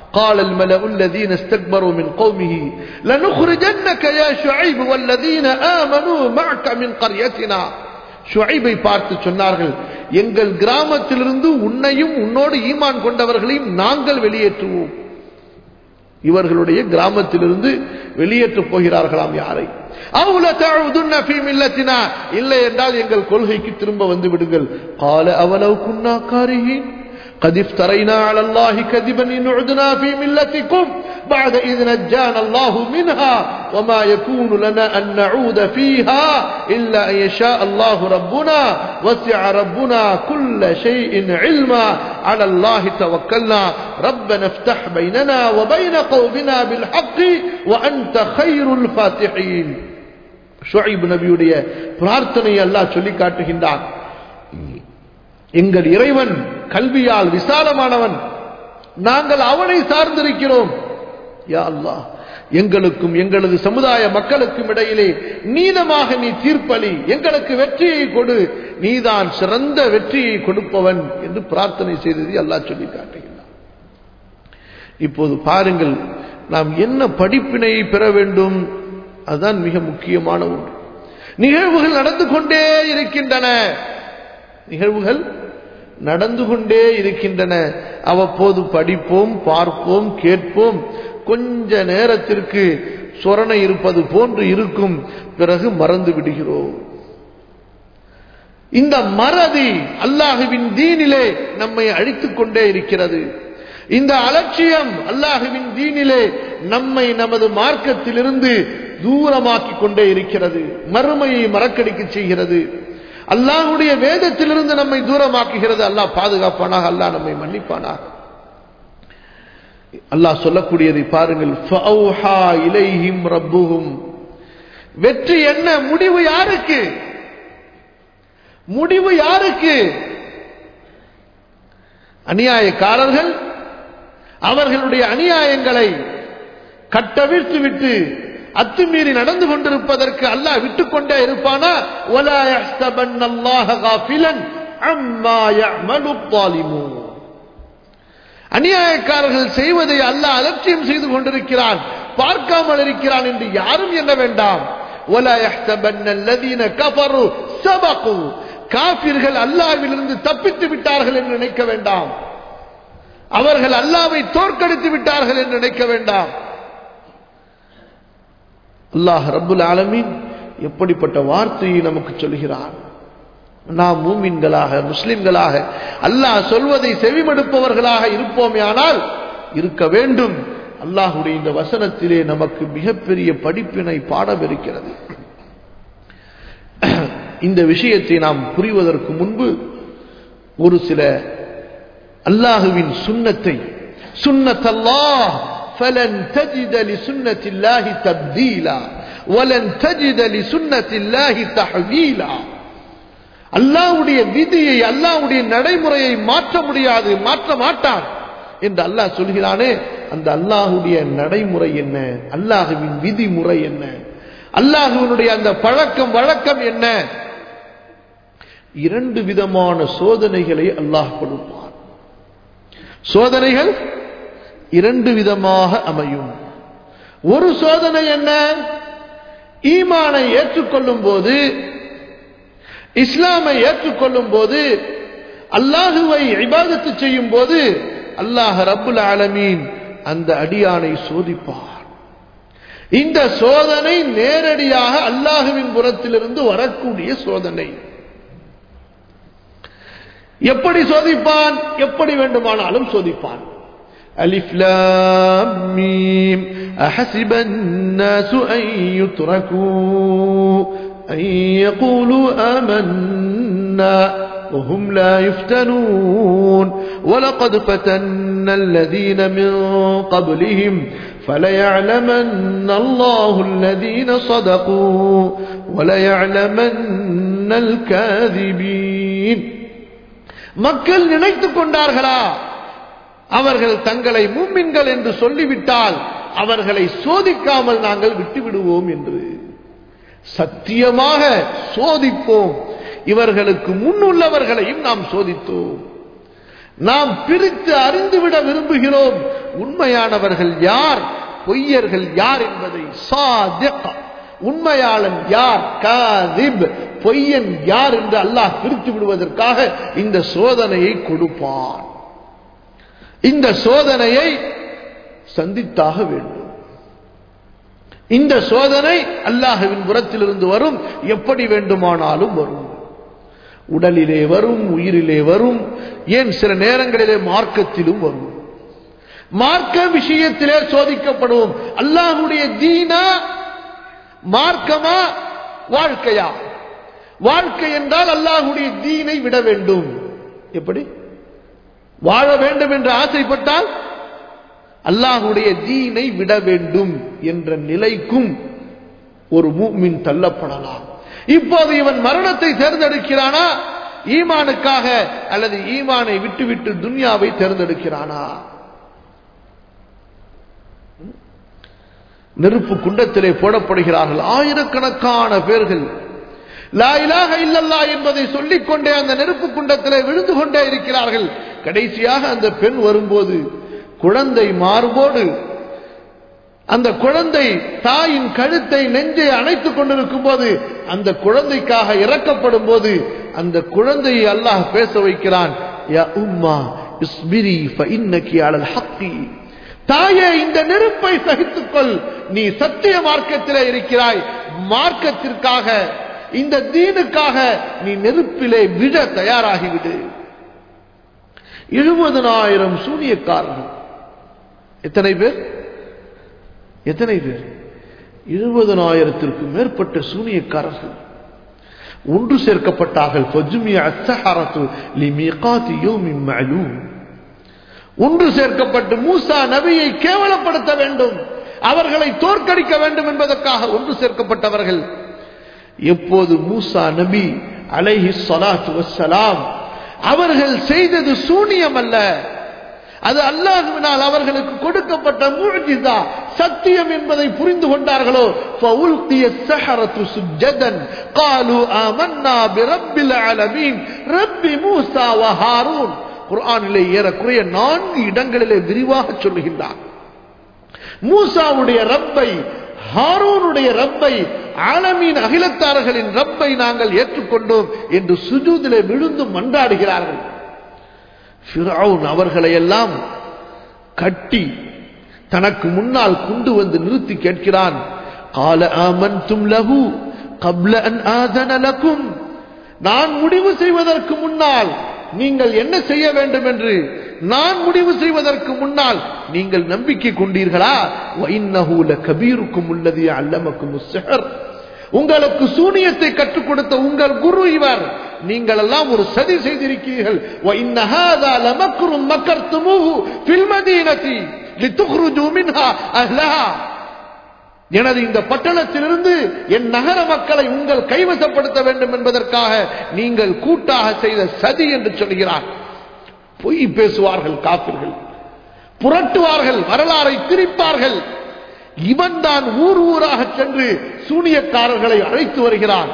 قال الملأ الذين استكبروا من قومه لنخرجنك يا شعيب والذين آمنوا معك من قريتنا ஷுஐபை பார்த்து சொன்னார்கள் எங்கள் கிராமத்திலிருந்து உன்னையும் உன்னோடு ஈமான் கொண்டவர்களையும் நாங்கள் வெளியேற்றுவோம் இவர்களுடைய கிராமத்திலிருந்து வெளியேற்றப் போகிறார்களாம் யாரை அவுல தஅவுதுன்ன ஃபீ மில்லத்தினா இல்லை என்றால் எங்கள் கொள்கைக்கு திரும்ப வந்து விடுங்கள் قال اولو كنا كارهين قد افترينا على الله كذبا إن عدنا في ملتكم بعد إذ نجانا الله منها وما يكون لنا أن نعود فيها إلا أن يشاء الله ربنا وسع ربنا كل شيء علما على الله توكلنا ربنا افتح بيننا وبين قومنا بالحق وأنت خير الفاتحين ஷுஐப் நபியுடைய பிரார்த்தனையை அல்லாஹ் சொல்லி காட்டுகின்றான் எங்கள் இறைவன் கல்வியால் விசாலமானவன் நாங்கள் அவனை சார்ந்திருக்கிறோம் யா அல்லாஹ் எங்களுக்கும் எங்களது சமுதாய மக்களுக்கும் இடையிலே நீதமாக நீ தீர்ப்பளி எங்களுக்கு வெற்றியை கொடு நீதான் சிறந்த வெற்றியை கொடுப்பவன் என்று பிரார்த்தனை செய்ததை அல்லாஹ் சொல்லி காட்டுகின்றான் இப்போது பாருங்கள் நாம் என்ன படிப்பினையை பெற வேண்டும் அதுதான் மிக முக்கியமான ஒன்று நிகழ்வுகள் நடந்து கொண்டே இருக்கின்றன நிகழ்வுகள் நடந்து கொண்டே இருக்கின்றன அவ்வப்போது படிப்போம் பார்ப்போம் கேட்போம் கொஞ்ச நேரத்திற்கு சொரணை இருப்பது போன்று இருக்கும் பிறகு மறந்து விடுகிறோம் இந்த மறதி அல்லாஹுவின் தீனிலே நம்மை அழித்துக் கொண்டே இருக்கிறது இந்த அலட்சியம் அல்லாஹுவின் தீனிலே நம்மை நமது மார்க்கத்திலிருந்து தூரமாக்கிக் கொண்டே இருக்கிறது மறுமையை மறக்கடிக்க செய்கிறது அல்லாஹுடைய வேதத்திலிருந்து நம்மை தூரமாக்குகிறது அல்லாஹ் பாதுகாப்பானாக அல்லாஹ் நம்மை மன்னிப்பானாக அல்லாஹ் சொல்லக்கூடியதை பாருங்கள் ஃபஅவ்ஹா இலைஹிம் ரப்புஹும் வெற்றி என்ன முடிவு யாருக்கு முடிவு யாருக்கு அநியாயக்காரர்கள் அவர்களுடைய அநியாயங்களை கட்டவிழ்த்து விட்டு அத்துமீறி நடந்து கொண்டிருப்பதற்கு அல்லாஹ் விட்டுக்கொண்டே இருப்பானா وَلَا يَحْسَبَنَّ اللَّهَ غَافِلًا عَمَّا يَعْمَلُ الظَّالِمُونَ அநியாயக்காரர்கள் செய்வதை அல்லாஹ் அலட்சியம் செய்து கொண்டிருக்கிறான் பார்க்காமல் இருக்கிறான் என்று யாரும் எண்ண வேண்டாம் وَلَا يَحْسَبَنَّ الَّذِينَ كَفَرُوا سَبَقُوا காபிர்கள் அல்லாஹ்விலிருந்து தப்பித்து விட்டார்கள் என்று நினைக்க வேண்டாம் அவர்கள் அல்லாவை தோற்கடித்து விட்டார்கள் என்று நினைக்க வேண்டாம் அல்லாஹ் ரப்புல் ஆலமீன் எப்படிப்பட்ட வார்த்தையை நமக்கு சொல்கிறான் நாம் மூமின்களாக முஸ்லிம்களாக அல்லாஹ் சொல்வதை செவிமடுப்பவர்களாக இருப்போமே ஆனால் இருக்க வேண்டும் அல்லாஹுடைய இந்த வசனத்திலே நமக்கு மிகப்பெரிய படிப்பினை பாடம் இருக்கிறது இந்த விஷயத்தை நாம் புரிவதற்கு முன்பு ஒரு சில அல்லாஹுவின் சுன்னத்தை சுன்னத்தல்லாஹ் فلن تجد لسنة الله تبديلا ولن تجد لسنة الله تحويلا அல்லாஹ்வுடைய விதியை அல்லாஹ்வுடைய நடைமுறையை மாற்ற முடியாது மாற்ற மாட்டான் என்று அல்லாஹ் சொல்கிறானே அந்த அல்லாஹ்வுடைய நடைமுறை என்ன அல்லாஹுவின் விதிமுறை என்ன அல்லாஹுவினுடைய அந்த பழக்கம் வழக்கம் என்ன இரண்டு விதமான சோதனைகளை அல்லாஹ் கொடுப்பான் சோதனைகள் இரண்டு விதமாக அமையும் ஒரு சோதனை என்ன ஈமானை ஏற்றுக்கொள்ளும் போது இஸ்லாமை ஏற்றுக்கொள்ளும் போது அல்லாஹுவை இபாதத்து செய்யும் போது அல்லாஹ் ரப்புல் ஆலமீன் அந்த அடியானை சோதிப்பார் இந்த சோதனை நேரடியாக அல்லாஹுவின் புறத்திலிருந்து வரக்கூடிய சோதனை எப்படி சோதிப்பான் எப்படி வேண்டுமானாலும் சோதிப்பான் ألف لام ميم أحسب الناس أن يتركوا أن يقولوا آمنا وهم لا يفتنون ولقد فتنا الذين من قبلهم فليعلمن الله الذين صدقوا وليعلمن الكاذبين மக்கள் நினைத்துக் கொண்டார்களா அவர்கள் தங்களை மூமின்கள் என்று சொல்லிவிட்டால் அவர்களை சோதிக்காமல் நாங்கள் விட்டுவிடுவோம் என்று சத்தியமாக சோதிப்போம் இவர்களுக்கு முன்னுள்ளவர்களையும் நாம் சோதித்தோம் நாம் பிரித்து அறிந்துவிட விரும்புகிறோம் உண்மையானவர்கள் யார் பொய்யர்கள் யார் என்பதை சாதிக் உண்மையாளன் யார் காதிப் பொய்யன் யார் என்று அல்லாஹ் பிரித்து விடுவதற்காக இந்த சோதனையை கொடுப்பான் இந்த சோதனையை சந்தித்தாக வேண்டும் இந்த சோதனை அல்லாஹுவின் புறத்திலிருந்து வரும் எப்படி வேண்டுமானாலும் வரும் உடலிலே வரும் உயிரிலே வரும் ஏன் சில நேரங்களிலே மார்க்கத்திலும் வரும் மார்க்க விஷயத்திலே சோதிக்கப்படுவோம் அல்லாஹுடைய தீனா மார்க்கமா வாழ்க்கையா வாழ்க்கை என்றால் அல்லாஹுடைய தீனை விட வேண்டும் எப்படி வாழ வேண்டும் என்று ஆசைப்பட்டால் அல்லாஹுடைய தீனை விட வேண்டும் என்ற நிலைக்கும் ஒரு மூமின் தள்ளப்படலாம் இப்போது இவன் மரணத்தை தேர்ந்தெடுக்கிறானா ஈமானுக்காக அல்லது ஈமானை விட்டுவிட்டு துன்யாவை தேர்ந்தெடுக்கிறானா நெருப்பு குண்டத்திலே போடப்படுகிறார்கள் ஆயிரக்கணக்கான பேர்கள் லாயிலாக இல்லல்லா என்பதை சொல்லிக் கொண்டே அந்த நெருப்பு குண்டத்திலே விழுந்து கொண்டே இருக்கிறார்கள் கடைசியாக அந்த பெண் வரும்போது குழந்தை மார்போடு அந்த குழந்தை தாயின் கழுத்தை நெஞ்சை அணைத்துக் கொண்டிருக்கும் போது அந்த குழந்தைக்காக இறக்கப்படும் போது அந்த குழந்தையை அல்லாஹ் பேச வைக்கிறான் யா உம்மா இஸ்பிரி ஃபஇன்னகி அலல் ஹக்கி தாயே இந்த நெருப்பை சகித்துக்கொள் நீ சத்திய மார்க்கத்திலே இருக்கிறாய் மார்க்கத்திற்காக இந்த தீனுக்காக நீ நெருப்பிலே விட தயாராகிவிடு எழுபதனாயிரம் சூனியக்காரர்கள் எத்தனை பேர் எத்தனை பேர் எழுபதனாயிரத்திற்கும் மேற்பட்ட சூனியக்காரர்கள் ஒன்று சேர்க்கப்பட்டார்கள் ஒன்று சேர்க்கப்பட்டு மூசா நபியை கேவலப்படுத்த வேண்டும் அவர்களை தோற்கடிக்க வேண்டும் என்பதற்காக ஒன்று சேர்க்கப்பட்டவர்கள் எப்போது மூசா நபி அலைஹி சலாத்து வசலாம் அவர்கள் செய்தது சூனியம் அல்ல அது அல்லாஹுவினால் அவர்களுக்கு கொடுக்கப்பட்ட முழுஜிதா சத்தியம் என்பதை புரிந்து கொண்டார்களோ فَأُلْقِيَ السَّحَرَةُ سُجَّدًا قَالُوا آمَنَّا بِرَبِّ الْعَالَمِينَ رَبِّ موسى وهارون குர்ஆனிலே ஏறக்குறைய நான்கு இடங்களிலே விரிவாக சொல்லுகின்றார் மூசாவுடைய ரப்பை ஹாரூனுடைய ரப்பை ஆலமீன் அகிலத்தாரர்களின் ரப்பை நாங்கள் ஏற்றுக்கொண்டோம் என்று சுஜூதிலே விழுந்து மன்றாடுகிறார்கள் ஃபிரௌன் அவர்களை எல்லாம் கட்டி தனக்கு முன்னால் கொண்டு வந்து நிறுத்தி கேட்கிறான் கால ஆமன்தும் லஹு கப்ல அன் ஆதன லக்கும் நான் முடிவு செய்வதற்கு முன்னால் நீங்கள் என்ன செய்ய வேண்டும் என்று நான் முடிவு செய்வதற்கு முன்னால் நீங்கள் நம்பிக்கை கொண்டீர்களா வைன்னஹூல கபீருக்கும் உள்ளது அல்லமக்கும் சிஹர் உங்களுக்கு சூனியத்தை கற்றுக் கொடுத்த உங்கள் குரு இவர் நீங்கள் எல்லாம் ஒரு சதி செய்திருக்கிறீர்கள் وَإِنَّ هَذَا لَمَكْرٌ مَكَرْتُمُوهُ فِي الْمَدِينَةِ لِتُخْرُجُوا مِنْهَا أَهْلَهَا எனது இந்த பட்டணத்திலிருந்து என் நகர மக்களை உங்கள் கைவசப்படுத்த வேண்டும் என்பதற்காக நீங்கள் கூட்டாக செய்த சதி என்று சொல்கிறார் பொய் பேசுவார்கள் காப்பிர்கள் புரட்டுவார்கள் வரலாறை திரிப்பார்கள் இவன் தான் ஊர் ஊராக சென்று சூனியக்காரர்களை அழைத்து வருகிறான்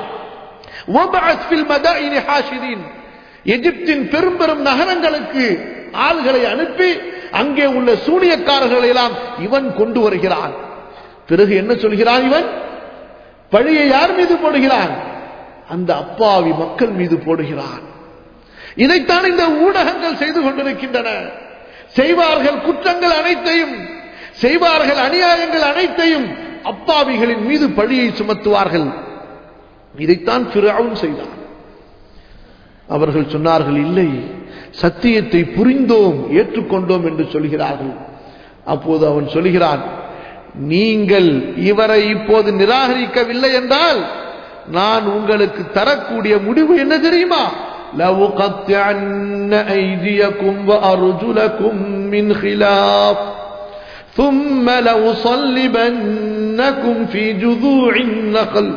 எகிப்தின் பெரும் பெரும் நகரங்களுக்கு ஆள்களை அனுப்பி அங்கே உள்ள சூனியக்காரர்களை எல்லாம் இவன் கொண்டு வருகிறான் பிறகு என்ன சொல்கிறான் இவன் பழியை யார் மீது போடுகிறான் அந்த அப்பாவி மக்கள் மீது போடுகிறான் இதைத்தான் இந்த ஊடகங்கள் செய்து கொண்டிருக்கின்றன செய்வார்கள் குற்றங்கள் அனைத்தையும் செய்வார்கள் அநியாயங்கள் அனைத்தையும் அப்பாவிகளின் மீது பழியை சுமத்துவார்கள் இதைத்தான் பிறவும் செய்தான் அவர்கள் சொன்னார்கள் இல்லை சத்தியத்தை புரிந்தோம் ஏற்றுக்கொண்டோம் என்று சொல்கிறார்கள் அப்போது அவன் சொல்கிறான் நீங்கள் இவரை இப்போது நிராகரிக்கவில்லை என்றால் நான் உங்களுக்கு தரக்கூடிய முடிவு என்ன தெரியுமா لَوْقَطِّعَنَّ أَيْدِيَكُمْ وَأَرْجُلَكُمْ مِنْ خِلَافٍ ثُمَّ لَأُصَلِّبَنَّكُمْ فِي جُذُوعِ النَّخْلِ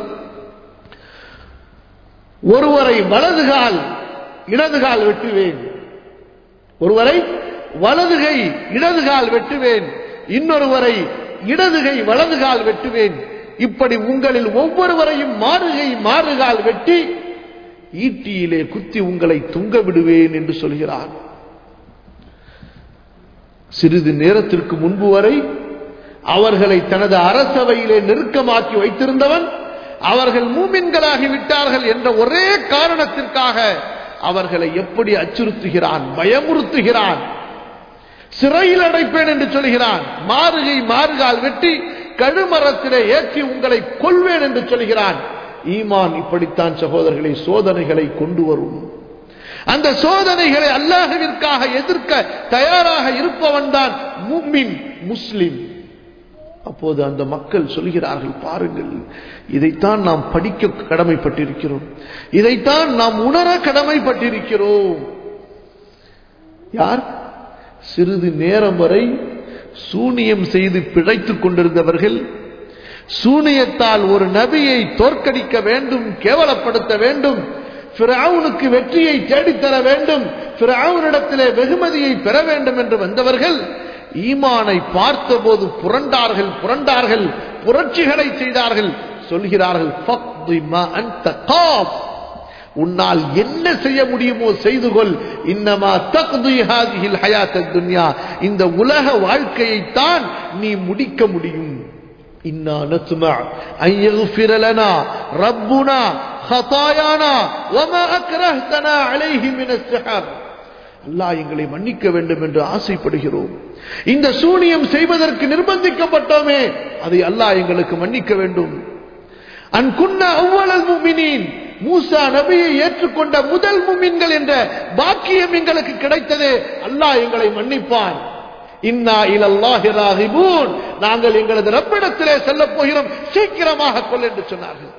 ஒருவரை வலதுகால் இடதுகால் வெட்டுவேன் ஒருவரை வலதுகை இடதுகால் வெட்டுவேன் இன்னொருவரை இடதுகை வலதுகால் வெட்டுவேன் இப்படி உங்களில் ஒவ்வொருவரையும் மாறுகை மாறுகால் வெட்டி ஈட்டியிலே குத்தி உங்களை துங்க விடுவேன் என்று சொல்கிறான் சிறிது நேரத்திற்கு முன்பு வரை அவர்களை தனது அரசவையிலே நெருக்கமாக்கி வைத்திருந்தவன் அவர்கள் மூமின்களாகி விட்டார்கள் என்ற ஒரே காரணத்திற்காக அவர்களை எப்படி அச்சுறுத்துகிறான் பயமுறுத்துகிறான் சிறையில் அடைப்பேன் என்று சொல்கிறான் மாறுகை மாறுகால் வெட்டி கழுமரத்திலே ஏற்றி உங்களை கொள்வேன் என்று சொல்கிறான் ஈமான் இப்படித்தான் சகோதரர்களை சோதனைகளை கொண்டு வரும் அந்த சோதனைகளை அல்லாஹுவிற்காக எதிர்க்க தயாராக இருப்பவன் தான் மும்மின் முஸ்லிம் அப்போது அந்த மக்கள் சொல்கிறார்கள் பாருங்கள் இதைத்தான் நாம் படிக்க கடமைப்பட்டிருக்கிறோம் இதைத்தான் நாம் உணர கடமைப்பட்டிருக்கிறோம் யார் சிறிது நேரம் வரை சூனியம் செய்து பிழைத்துக் கொண்டிருந்தவர்கள் சூனியத்தால் ஒரு நபியை தோற்கடிக்க வேண்டும் கேவலப்படுத்த வேண்டும் பிறவுனுக்கு வெற்றியை தேடித்தர வேண்டும் பிறவுனிடத்திலே வெகுமதியை பெற வேண்டும் என்று வந்தவர்கள் ஈமானை பார்த்தபோது புரண்டார்கள் புரண்டார்கள் புரட்சிகளை செய்தார்கள் சொல்கிறார்கள் உன்னால் என்ன செய்ய முடியுமோ செய்து கொள் இன்னமா தக்துஹாதிஹில் ஹயாத்த துன்யா இந்த உலக வாழ்க்கையைத்தான் நீ முடிக்க முடியும் இன்னா நத்மா அன் யக்ஃபிர லனா ரப்புனா خطايانا وما أكرهتنا عليه من السحر அல்லாஹ் எங்களை மன்னிக்க வேண்டும் என்று ஆசைப்படுகிறோம் இந்த சூனியம் செய்வதற்கு நிர்பந்திக்கப்பட்டோமே அதை அல்லாஹ் எங்களுக்கு மன்னிக்க வேண்டும் அன்குன்ன அவ்வளல் முமினின் மூசா நபியை ஏற்றுக்கொண்ட முதல் முமின்கள் என்ற பாக்கியம் எங்களுக்கு கிடைத்ததே அல்லாஹ் எங்களை மன்னிப்பான் இன்னா இலல்லாஹி ராகிபூன் நாங்கள் எங்களது ரப்பிடத்திலே செல்ல போகிறோம் சீக்கிரமாக கொள் என்று சொன்னார்கள்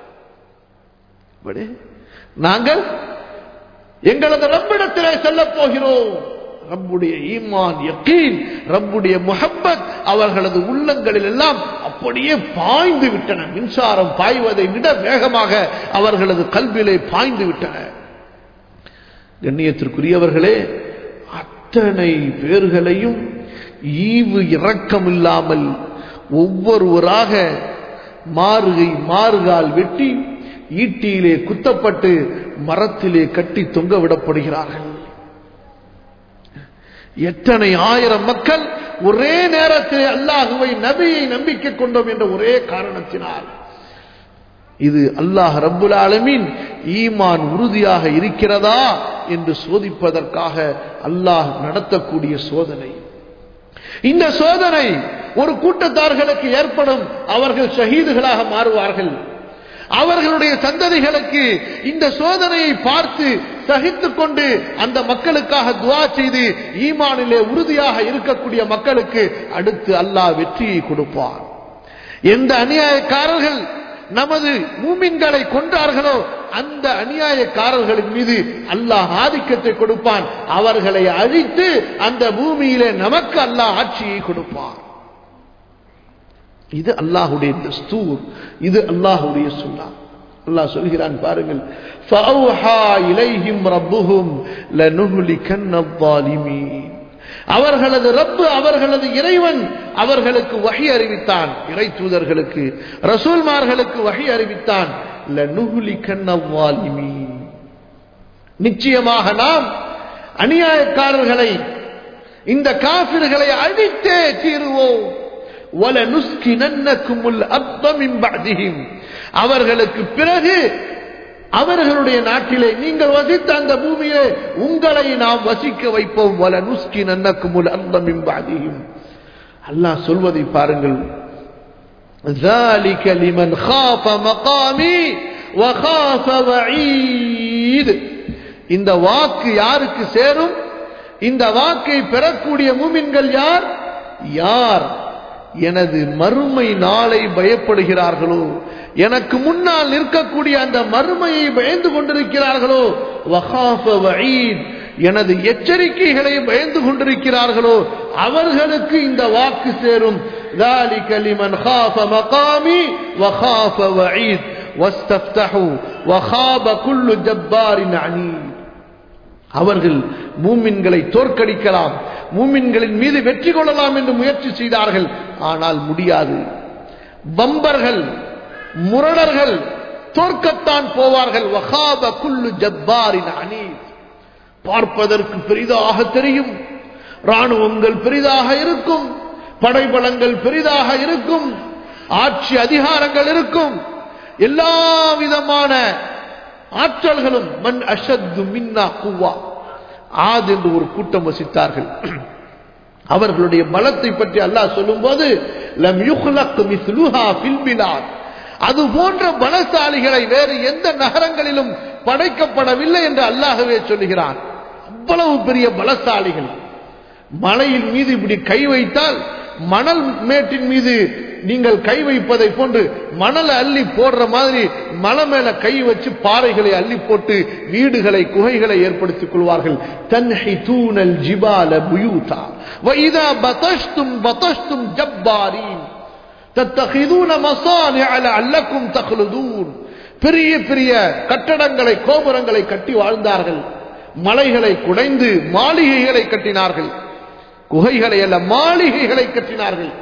நாங்கள் எங்களது ரப்பிடத்திலே செல்ல போகிறோம் ரப்புடைய ஈமான் யக்கீன் ரப்புடைய முஹப்பத் அவர்களது உள்ளங்களில் எல்லாம் அப்படியே பாய்ந்து விட்டன மின்சாரம் பாய்வதை விட வேகமாக அவர்களது கல்வியிலே பாய்ந்து விட்டன கண்ணியத்திற்குரியவர்களே அத்தனை பேர்களையும் ஈவு இரக்கம் இல்லாமல் ஒவ்வொருவராக மாறுகை மாறுகால் வெட்டி ஈட்டியிலே குத்தப்பட்டு மரத்திலே கட்டி தொங்க விடப்படுகிறார்கள் எத்தனை ஆயிரம் மக்கள் ஒரே நேரத்தில் அல்லாஹுவை நபியை நம்பிக்கை கொண்டோம் என்ற ஒரே காரணத்தினால் இது அல்லாஹ் ரப்புல் ஆலமீன் ஈமான் உறுதியாக இருக்கிறதா என்று சோதிப்பதற்காக அல்லாஹ் நடத்தக்கூடிய சோதனை இந்த சோதனை ஒரு கூட்டத்தார்களுக்கு ஏற்படும் அவர்கள் ஷஹீதுகளாக மாறுவார்கள் அவர்களுடைய சந்ததிகளுக்கு இந்த சோதனையை பார்த்து சகித்துக் கொண்டு அந்த மக்களுக்காக துவா செய்து ஈமானிலே உறுதியாக இருக்கக்கூடிய மக்களுக்கு அடுத்து அல்லாஹ் வெற்றியை கொடுப்பார் எந்த அநியாயக்காரர்கள் நமது மூமின்களை கொன்றார்களோ அந்த அநியாயக்காரர்களின் மீது அல்லாஹ் ஆதிக்கத்தை கொடுப்பான் அவர்களை அழித்து அந்த பூமியிலே நமக்கு அல்லாஹ் ஆட்சியை கொடுப்பான் இது அல்லாஹுடைய தஸ்தூர் இது அல்லாஹுடைய சுன்னா அல்லாஹ் சொல்கிறான் பாருங்கள் فَأَوْحَى إِلَيْهِمْ رَبُّهُمْ لَنُهْلِكَنَّ الظَّالِمِينَ அவர்களது ரப்பு அவர்களது இறைவன் அவர்களுக்கு வகை அறிவித்தான் இறை தூதர்களுக்கு ரசூல்மார்களுக்கு வகை அறிவித்தான் لَنُهْلِكَنَّ الظَّالِمِينَ நிச்சயமாக நாம் அநியாயக்காரர்களை இந்த காபிர்களை அழித்தே தீருவோம் அவர்களுக்கு பிறகு அவர்களுடைய நாட்டிலே நீங்கள் வசித்த அந்த பூமியிலே உங்களை நாம் வசிக்க வைப்போம் வல நுஸ்கி நன்னக்குமுல் அந்தமிம்பாதியும் அல்லாஹ் சொல்வதை பாருங்கள் ذلك لمن خاف مقامي وخاف وعيد இந்த வாக்கு யாருக்கு சேரும் இந்த வாக்கை பெறக்கூடிய மூமின்கள் யார் யார் எனது மறுமை நாளை பயப்படுகிறார்களோ எனக்கு முன்னால் நிற்கக்கூடிய அந்த மறுமையை பயந்து கொண்டிருக்கிறார்களோ வகாஃப வஈத் எனது எச்சரிக்கைகளை பயந்து கொண்டிருக்கிறார்களோ அவர்களுக்கு இந்த வாக்கு சேரும் ذلك لمن خاف مقامي وخاف وعيد واستفتحوا وخاب كل جبار عنيد அவர்கள் மூமின்களை தோற்கடிக்கலாம் மூமின்களின் மீது வெற்றி கொள்ளலாம் என்று முயற்சி செய்தார்கள் ஆனால் முடியாது வம்பர்கள் முரடர்கள் தோற்கத்தான் போவார்கள் வகாப குல்லு ஜப்பாரின் அனீத் பார்ப்பதற்கு பெரிதாக தெரியும் ராணுவங்கள் பெரிதாக இருக்கும் படைபலங்கள் பெரிதாக இருக்கும் ஆட்சி அதிகாரங்கள் இருக்கும் எல்லா விதமான ஆற்றல்களும் மண் அஷத்து மின்னா குவா ஆத் என்று ஒரு கூட்டம் வசித்தார்கள் அவர்களுடைய பலத்தை பற்றி அல்லாஹ் சொல்லும்போது லம் யுஹ்லக் மிஸ்லுஹா ஃபில் பிலாத் அது போன்ற பலசாலிகளை வேறு எந்த நகரங்களிலும் படைக்கப்படவில்லை என்று அல்லாஹ்வே சொல்லுகிறான் அவ்வளவு பெரிய பலசாலிகள் மலையின் மீது இப்படி கை வைத்தால் மணல் மேட்டின் மீது நீங்கள் கை வைப்பதை போன்று மணலை அள்ளி போடுற மாதிரி மலை மேல கை வச்சு பாறைகளை அள்ளி போட்டு வீடுகளை குகைகளை ஏற்படுத்திக் கொள்வார்கள் தன்ஹி தூணல் ஜிபால புயூதா வைதா பதஷ்தும் பதஷ்தும் ஜப்பாரீன் தத்தகிதூன மசானிஅ லஅல்லக்கும் தக்லுதூன் பெரிய பெரிய கட்டடங்களை கோபுரங்களை கட்டி வாழ்ந்தார்கள் மலைகளை குடைந்து மாளிகைகளை கட்டினார்கள் குகைகளை அல்ல மாளிகைகளை கட்டினார்கள்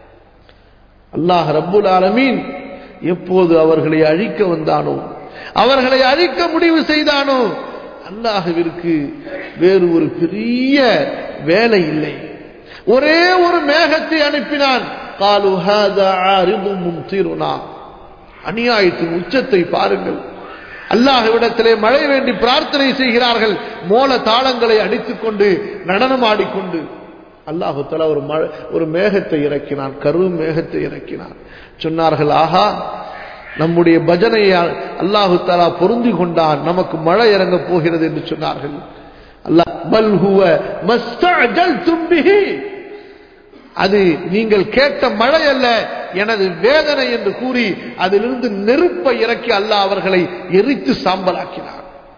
அல்லாஹ் ரப்புல் ஆலமீன் எப்போது அவர்களை அழிக்க வந்தானோ அவர்களை அழிக்க முடிவு செய்தானோ அல்லாஹுவிற்கு வேறு ஒரு பெரிய வேலை இல்லை ஒரே ஒரு மேகத்தை அனுப்பினான் காலு ஹாதா ஆரிதும் மும்திருனா அநியாயத்தின் உச்சத்தை பாருங்கள் அல்லாஹ்விடத்திலே மழை வேண்டி பிரார்த்தனை செய்கிறார்கள் மோல தாளங்களை அடித்துக் கொண்டு நடனம் ஆடிக்கொண்டு அல்லாஹு தலா ஒரு மழை ஒரு மேகத்தை இறக்கினான் கரு மேகத்தை இறக்கினான் சொன்னார்கள் ஆஹா நம்முடைய பஜனையை அல்லாஹு தலா பொருந்தி கொண்டான் நமக்கு மழை இறங்க போகிறது என்று சொன்னார்கள் அல்லாஹ் பல் ஹுவ மஸ்தஅஜல்தும் பிஹி அது நீங்கள் கேட்ட மழை அல்ல எனது வேதனை என்று கூறி அதிலிருந்து நெருப்பை இறக்கி அல்லாஹ் அவர்களை எரித்து சாம்பலாக்கினார்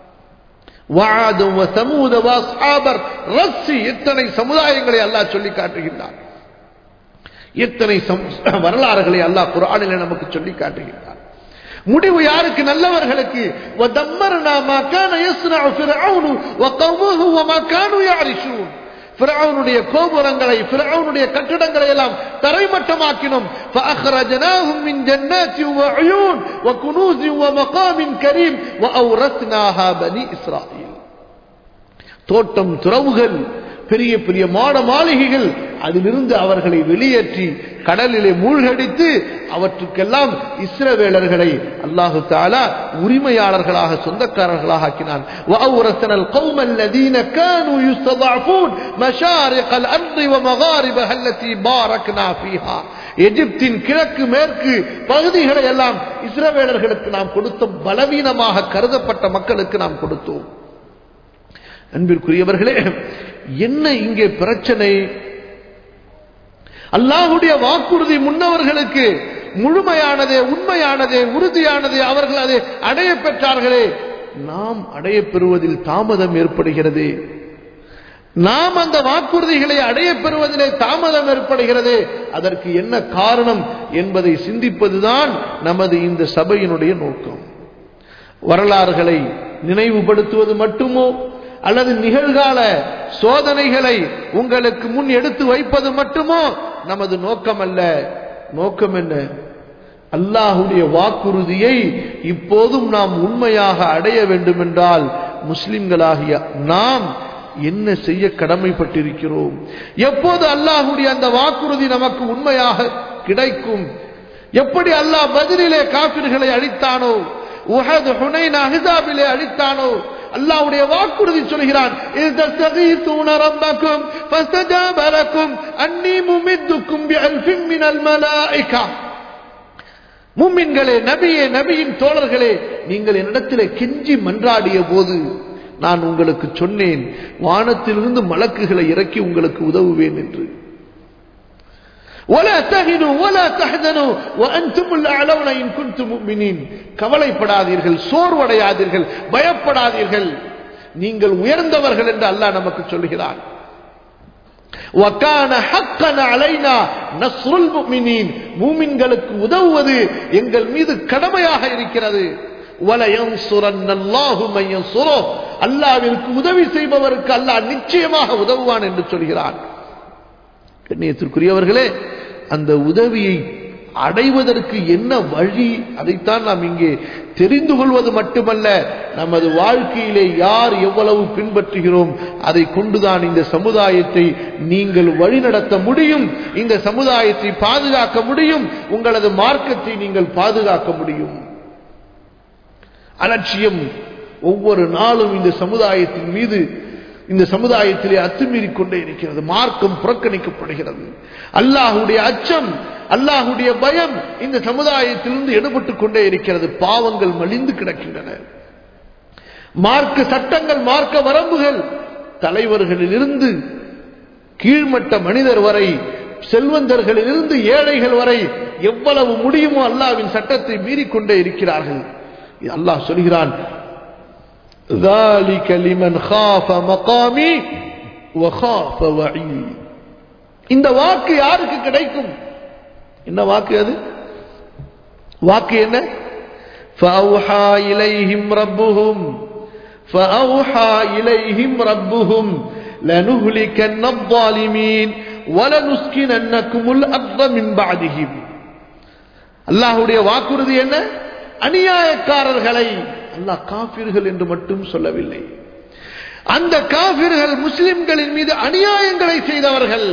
வாதும் சமூத வாசாபர் ரஸ்ஸி எத்தனை சமுதாயங்களை அல்லாஹ் சொல்லி காட்டுகின்றார் எத்தனை வரலாறுகளை அல்லாஹ் குரானிலே நமக்கு சொல்லி காட்டுகின்றார் முடிவு யாருக்கு நல்லவர்களுக்கு وَدَمَّرْنَا مَا كَانَ يَصْنَعُ فِرْعَوْنُ وَقَوْمُهُ وَمَا كَانُوا يَعْرِشُونَ ஃபிரௌனுடைய கோபுரங்களை ஃபிரௌனுடைய கட்டிடங்களை எல்லாம் தரைமட்டமாக்கினோம் فأخرجناهم من جنات وعيون وكنوز ومقام كريم وأورثناها بني إسرائيل தோட்டம் துறவுகள் பெரிய பெரிய மாட மாளிகைகள் அதிலிருந்து அவர்களை வெளியேற்றி கடலிலே மூழ்கடித்து அவற்றுக்கெல்லாம் இஸ்ரவேலர்களை அல்லாஹு தாலா உரிமையாளர்களாக சொந்தக்காரர்களாக ஆக்கினான் وأورثنا القوم الذين كانوا يستضعفون مشارق الأرض ومغاربها التي باركنا فيها எகிப்தின் கிழக்கு மேற்கு பகுதிகளை எல்லாம் இஸ்ரவேலர்களுக்கு நாம் கொடுத்த பலவீனமாக கருதப்பட்ட மக்களுக்கு நாம் கொடுத்தோம் அன்பிற்குரியவர்களே என்ன இங்கே பிரச்சனை அல்லாஹுடைய வாக்குறுதி முன்னவர்களுக்கு முழுமையானதே உண்மையானதே உறுதியானதே அவர்கள் அதை அடைய பெற்றார்களே நாம் அடைய பெறுவதில் தாமதம் ஏற்படுகிறது நாம் அந்த வாக்குறுதிகளை அடைய பெறுவதிலே தாமதம் ஏற்படுகிறது அதற்கு என்ன காரணம் என்பதை சிந்திப்பதுதான் நமது இந்த சபையினுடைய நோக்கம் வரலாறுகளை நினைவுபடுத்துவது மட்டுமோ அல்லது நிகழ்கால சோதனைகளை உங்களுக்கு முன் எடுத்து வைப்பது மட்டுமோ நமது நோக்கம் அல்ல நோக்கம் என்ன அல்லாஹுடைய வாக்குறுதியை இப்போதும் நாம் உண்மையாக அடைய வேண்டும் என்றால் முஸ்லிம்களாகிய நாம் என்ன செய்ய கடமைப்பட்டிருக்கிறோம் எப்போது அல்லாஹுடைய அந்த வாக்குறுதி நமக்கு உண்மையாக கிடைக்கும் எப்படி அல்லாஹ் பதிலிலே காபிர்களை அழித்தானோ உஹது ஹுனைன் அஹிசாபிலே அழித்தானோ அல்லாஹ்வுடைய வாக்குறுதி சொல்கிறான் இஸ்தகீதுன ரப்பக்கும் ஃபஸ்தஜாப லக்கும் அன்னி முமித்துக்கும் பிஅல்ஃபின் மினல் மலாயிகா மும்மின்களே நபியே நபியின் தோழர்களே நீங்கள் என்னிடத்திலே கெஞ்சி மன்றாடிய போது நான் உங்களுக்கு சொன்னேன் வானத்திலிருந்து மலக்குகளை இறக்கி உங்களுக்கு உதவுவேன் என்று ولا تهنوا ولا تحزنوا وانتم الاعلون ان كنتم مؤمنين கவலைப்படாதீர்கள் சோர்வடையாதீர்கள் பயப்படாதீர்கள் நீங்கள் உயர்ந்தவர்கள் என்று அல்லாஹ் நமக்கு சொல்கிறான் وكان حقا علينا نصر المؤمنين மூமின்களுக்கு உதவுவது எங்கள் மீது கடமையாக இருக்கிறது وَلَيَنْصُرَنَّ اللَّهُ مَن يَنصُرُهُ அல்லாஹ்விற்கு உதவி செய்பவருக்கு அல்லாஹ் நிச்சயமாக உதவுவான் என்று சொல்கிறான் கண்ணியத்திற்குரியவர்களே அந்த உதவியை அடைவதற்கு என்ன வழி அதைத்தான் நாம் இங்கே தெரிந்து கொள்வது மட்டுமல்ல நமது வாழ்க்கையிலே யார் எவ்வளவு பின்பற்றுகிறோம் அதை கொண்டுதான் இந்த சமுதாயத்தை நீங்கள் வழிநடத்த முடியும் இந்த சமுதாயத்தை பாதுகாக்க முடியும் உங்களது மார்க்கத்தை நீங்கள் பாதுகாக்க முடியும் அலட்சியம் ஒவ்வொரு நாளும் இந்த சமுதாயத்தின் மீது இந்த சமுதாயத்திலே அத்துமீறிக் கொண்டே இருக்கிறது மார்க்கம் புறக்கணிக்கப்படுகிறது அல்லாஹுடைய அச்சம் அல்லாஹுடைய பயம் இந்த சமுதாயத்திலிருந்து எடுபட்டுக் கொண்டே இருக்கிறது பாவங்கள் மலிந்து கிடக்கின்றன மார்க்க சட்டங்கள் மார்க்க வரம்புகள் தலைவர்களிலிருந்து கீழ்மட்ட மனிதர் வரை செல்வந்தர்களிலிருந்து ஏழைகள் வரை எவ்வளவு முடியுமோ அல்லாவின் சட்டத்தை மீறிக்கொண்டே இருக்கிறார்கள் அல்லாஹ் சொல்கிறான் ذلك لمن خاف مقامي وخاف وعيد இந்த வாக்கு யாருக்கு கிடைக்கும் என்ன வாக்கு அது வாக்கு என்ன فأوحى إليهم ربهم فأوحى إليهم ربهم لنهلكن الظالمين ولنسكننكم الأرض من بعدهم அல்லாஹ்வுடைய வாக்குறுதி என்ன அநியாயக்காரர்களை அல்லாஹ் காபிர்கள் என்று மட்டும் சொல்லவில்லை அந்த காபிர்கள் முஸ்லிம்களின் மீது அநியாயங்களை செய்தவர்கள்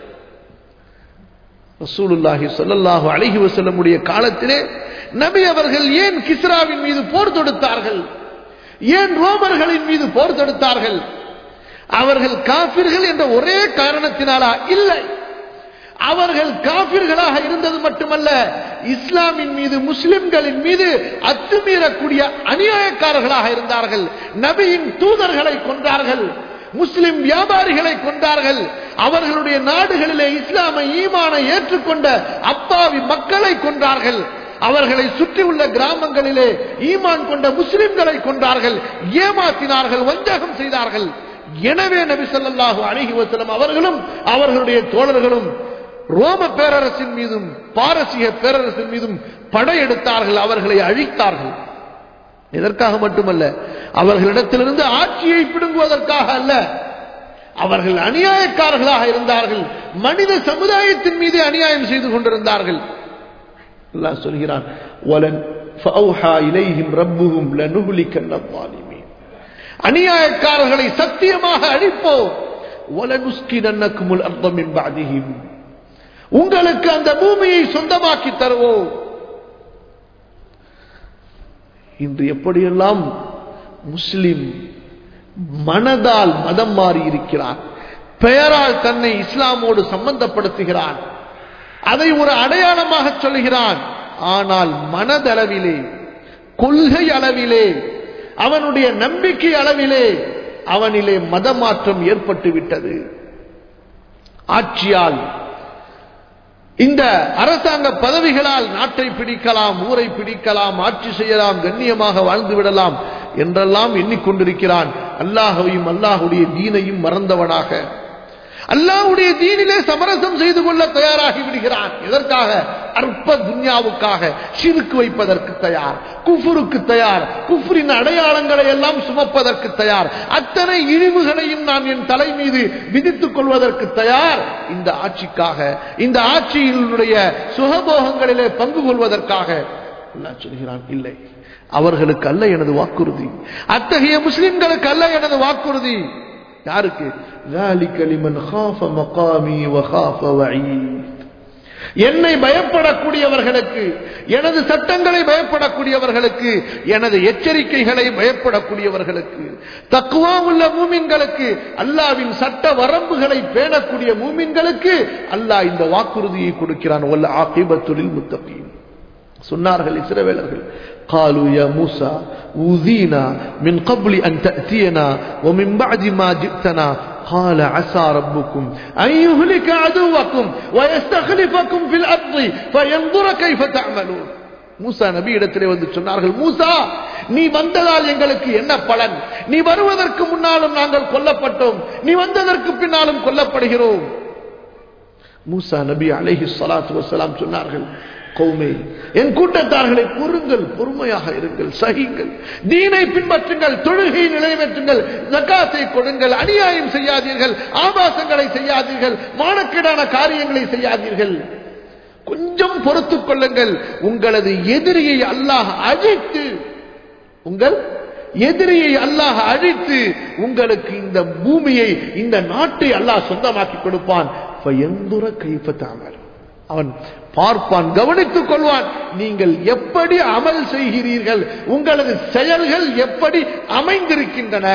ரசூலுல்லாஹி ஸல்லல்லாஹு அலைஹி வஸல்லமுடைய காலத்திலே நபி அவர்கள் ஏன் கிஸ்ராவின் மீது போர் தொடுத்தார்கள் ஏன் ரோமர்களின் மீது போர் தொடுத்தார்கள் அவர்கள் காபிர்கள் என்ற ஒரே காரணத்தினாலா இல்லை அவர்கள் காபிர்களாக இருந்தது மட்டுமல்ல இஸ்லாமின் மீது முஸ்லிம்களின் மீது அத்துமீறக்கூடிய அநியாயக்காரர்களாக இருந்தார்கள் நபியின் தூதர்களை கொன்றார்கள் முஸ்லிம் வியாபாரிகளை கொண்டார்கள் அவர்களுடைய நாடுகளிலே இஸ்லாமை ஈமானை ஏற்றுக்கொண்ட அப்பாவி மக்களை கொன்றார்கள் அவர்களை சுற்றியுள்ள கிராமங்களிலே ஈமான் கொண்ட முஸ்லிம்களை கொண்டார்கள் ஏமாத்தினார்கள் வஞ்சகம் செய்தார்கள் எனவே நபி ஸல்லல்லாஹு அலைஹி வஸல்லம் அவர்களும் அவர்களுடைய தோழர்களும் ரோம பேரரசின் மீதும் பாரசீக பேரரசின் மீதும் படையெடுத்தார்கள் அவர்களை அழித்தார்கள் இதற்காக மட்டுமல்ல அவர்களிடத்திலிருந்து ஆட்சியை பிடுங்குவதற்காக அல்ல அவர்கள் அநியாயக்காரர்களாக இருந்தார்கள் மனித சமுதாயத்தின் மீது அநியாயம் செய்து கொண்டிருந்தார்கள் அல்லாஹ் சொல்கிறான் வலன் ஃபஅவ்ஹா இலைஹிம் ரப்புஹும் லனுஹ்லிகன் அவ்வாலிமீன் அநியாயக்காரர்களை சத்தியமாக அழிப்போம் வலனுஸ்கினன்னக்குமுல் அர்த மின் பஅதிஹிம் உங்களுக்கு அந்த பூமியை சொந்தமாக்கி தருவோம் இன்று எப்படியெல்லாம் முஸ்லிம் மனதால் மதம் மாறி இருக்கிறார் பெயரால் தன்னை இஸ்லாமோடு சம்பந்தப்படுத்துகிறான் அதை ஒரு அடையாளமாக சொல்கிறான் ஆனால் மனதளவிலே கொள்கை அளவிலே அவனுடைய நம்பிக்கை அளவிலே அவனிலே மதமாற்றம் ஏற்பட்டு விட்டது ஆட்சியால் இந்த அரசாங்க பதவிகளால் நாட்டை பிடிக்கலாம் ஊரை பிடிக்கலாம் ஆட்சி செய்யலாம் கண்ணியமாக வாழ்ந்து விடலாம் என்றெல்லாம் எண்ணிக்கொண்டிருக்கிறான் அல்லாஹையும் அல்லாஹுடைய தீனையும் மறந்தவனாக அல்லாஹுடைய தீனிலே சமரசம் செய்து கொள்ள தயாராகி விடுகிறான் எதற்காக அற்ப துன்யாவுக்காக சிறுக்கு வைப்பதற்கு தயார் குஃபுருக்கு தயார் குஃபுரின் அடையாளங்களை எல்லாம் சுமப்பதற்கு தயார் அத்தனை இழிவுகளையும் நான் என் தலை மீது விதித்துக் கொள்வதற்கு தயார் இந்த ஆட்சிக்காக இந்த ஆட்சியினுடைய சுகபோகங்களிலே பங்கு கொள்வதற்காக அல்லாஹ் சொல்கிறான் இல்லை அவர்களுக்கு அல்ல எனது வாக்குறுதி அத்தகைய முஸ்லிம்களுக்கு அல்ல எனது வாக்குறுதி யாருக்கு ذَلِكَ لِمَنْ خَافَ مَقَامِي وَخَافَ وَعِيدِ என்னை பயப்படக்கூடியவர்களுக்கு எனது சட்டங்களை பயப்படக்கூடியவர்களுக்கு எனது எச்சரிக்கைகளை பயப்படக்கூடியவர்களுக்கு தக்குவா உள்ள மூமின்களுக்கு அல்லாவின் சட்ட வரம்புகளை பேணக்கூடிய மூமின்களுக்கு அல்லாஹ் இந்த வாக்குறுதியை கொடுக்கிறான் வல்ல ஆகிபத்துலில் முத்தகீன் சொன்னார்கள் இஸ்ரவேலர்கள் قالوا يا موسى أوذينا من قبل أن تأتينا ومن بعد ما جئتنا قال عسى ربكم أن يهلك عدوكم ويستخلفكم في الأرض فينظر كيف تعملون மூசா நபி இடத்திலே வந்து சொன்னார்கள் மூசா நீ வந்ததால் எங்களுக்கு என்ன பலன் நீ வருவதற்கு முன்னாலும் நாங்கள் கொல்லப்பட்டோம் நீ வந்ததற்கு பின்னாலும் கொல்லப்படுகிறோம் மூசா நபி அலைஹி ஸலாத்து வஸலாம் சொன்னார்கள் கௌமே என் கூட்டத்தார்களை கூறுங்கள் பொறுமையாக இருங்கள் சகிங்கள் தீனை பின்பற்றுங்கள் தொழுகை நிலைவேற்றுங்கள் ஜக்காத்தை கொடுங்கள் அநியாயம் செய்யாதீர்கள் ஆபாசங்களை செய்யாதீர்கள் மானக்கேடான காரியங்களை செய்யாதீர்கள் கொஞ்சம் பொறுத்துக் கொள்ளுங்கள் உங்களது எதிரியை அல்லாஹ் அழித்து உங்கள் எதிரியை அல்லாஹ் அழித்து உங்களுக்கு இந்த பூமியை இந்த நாட்டை அல்லாஹ் சொந்தமாக்கி கொடுப்பான் பயந்துர கைப்பற்றாமல் அவன் பார்ப்பான் கவனித்துக் கொள்வான் நீங்கள் எப்படி அமல் செய்கிறீர்கள் உங்களது செயல்கள் எப்படி அமைந்திருக்கின்றன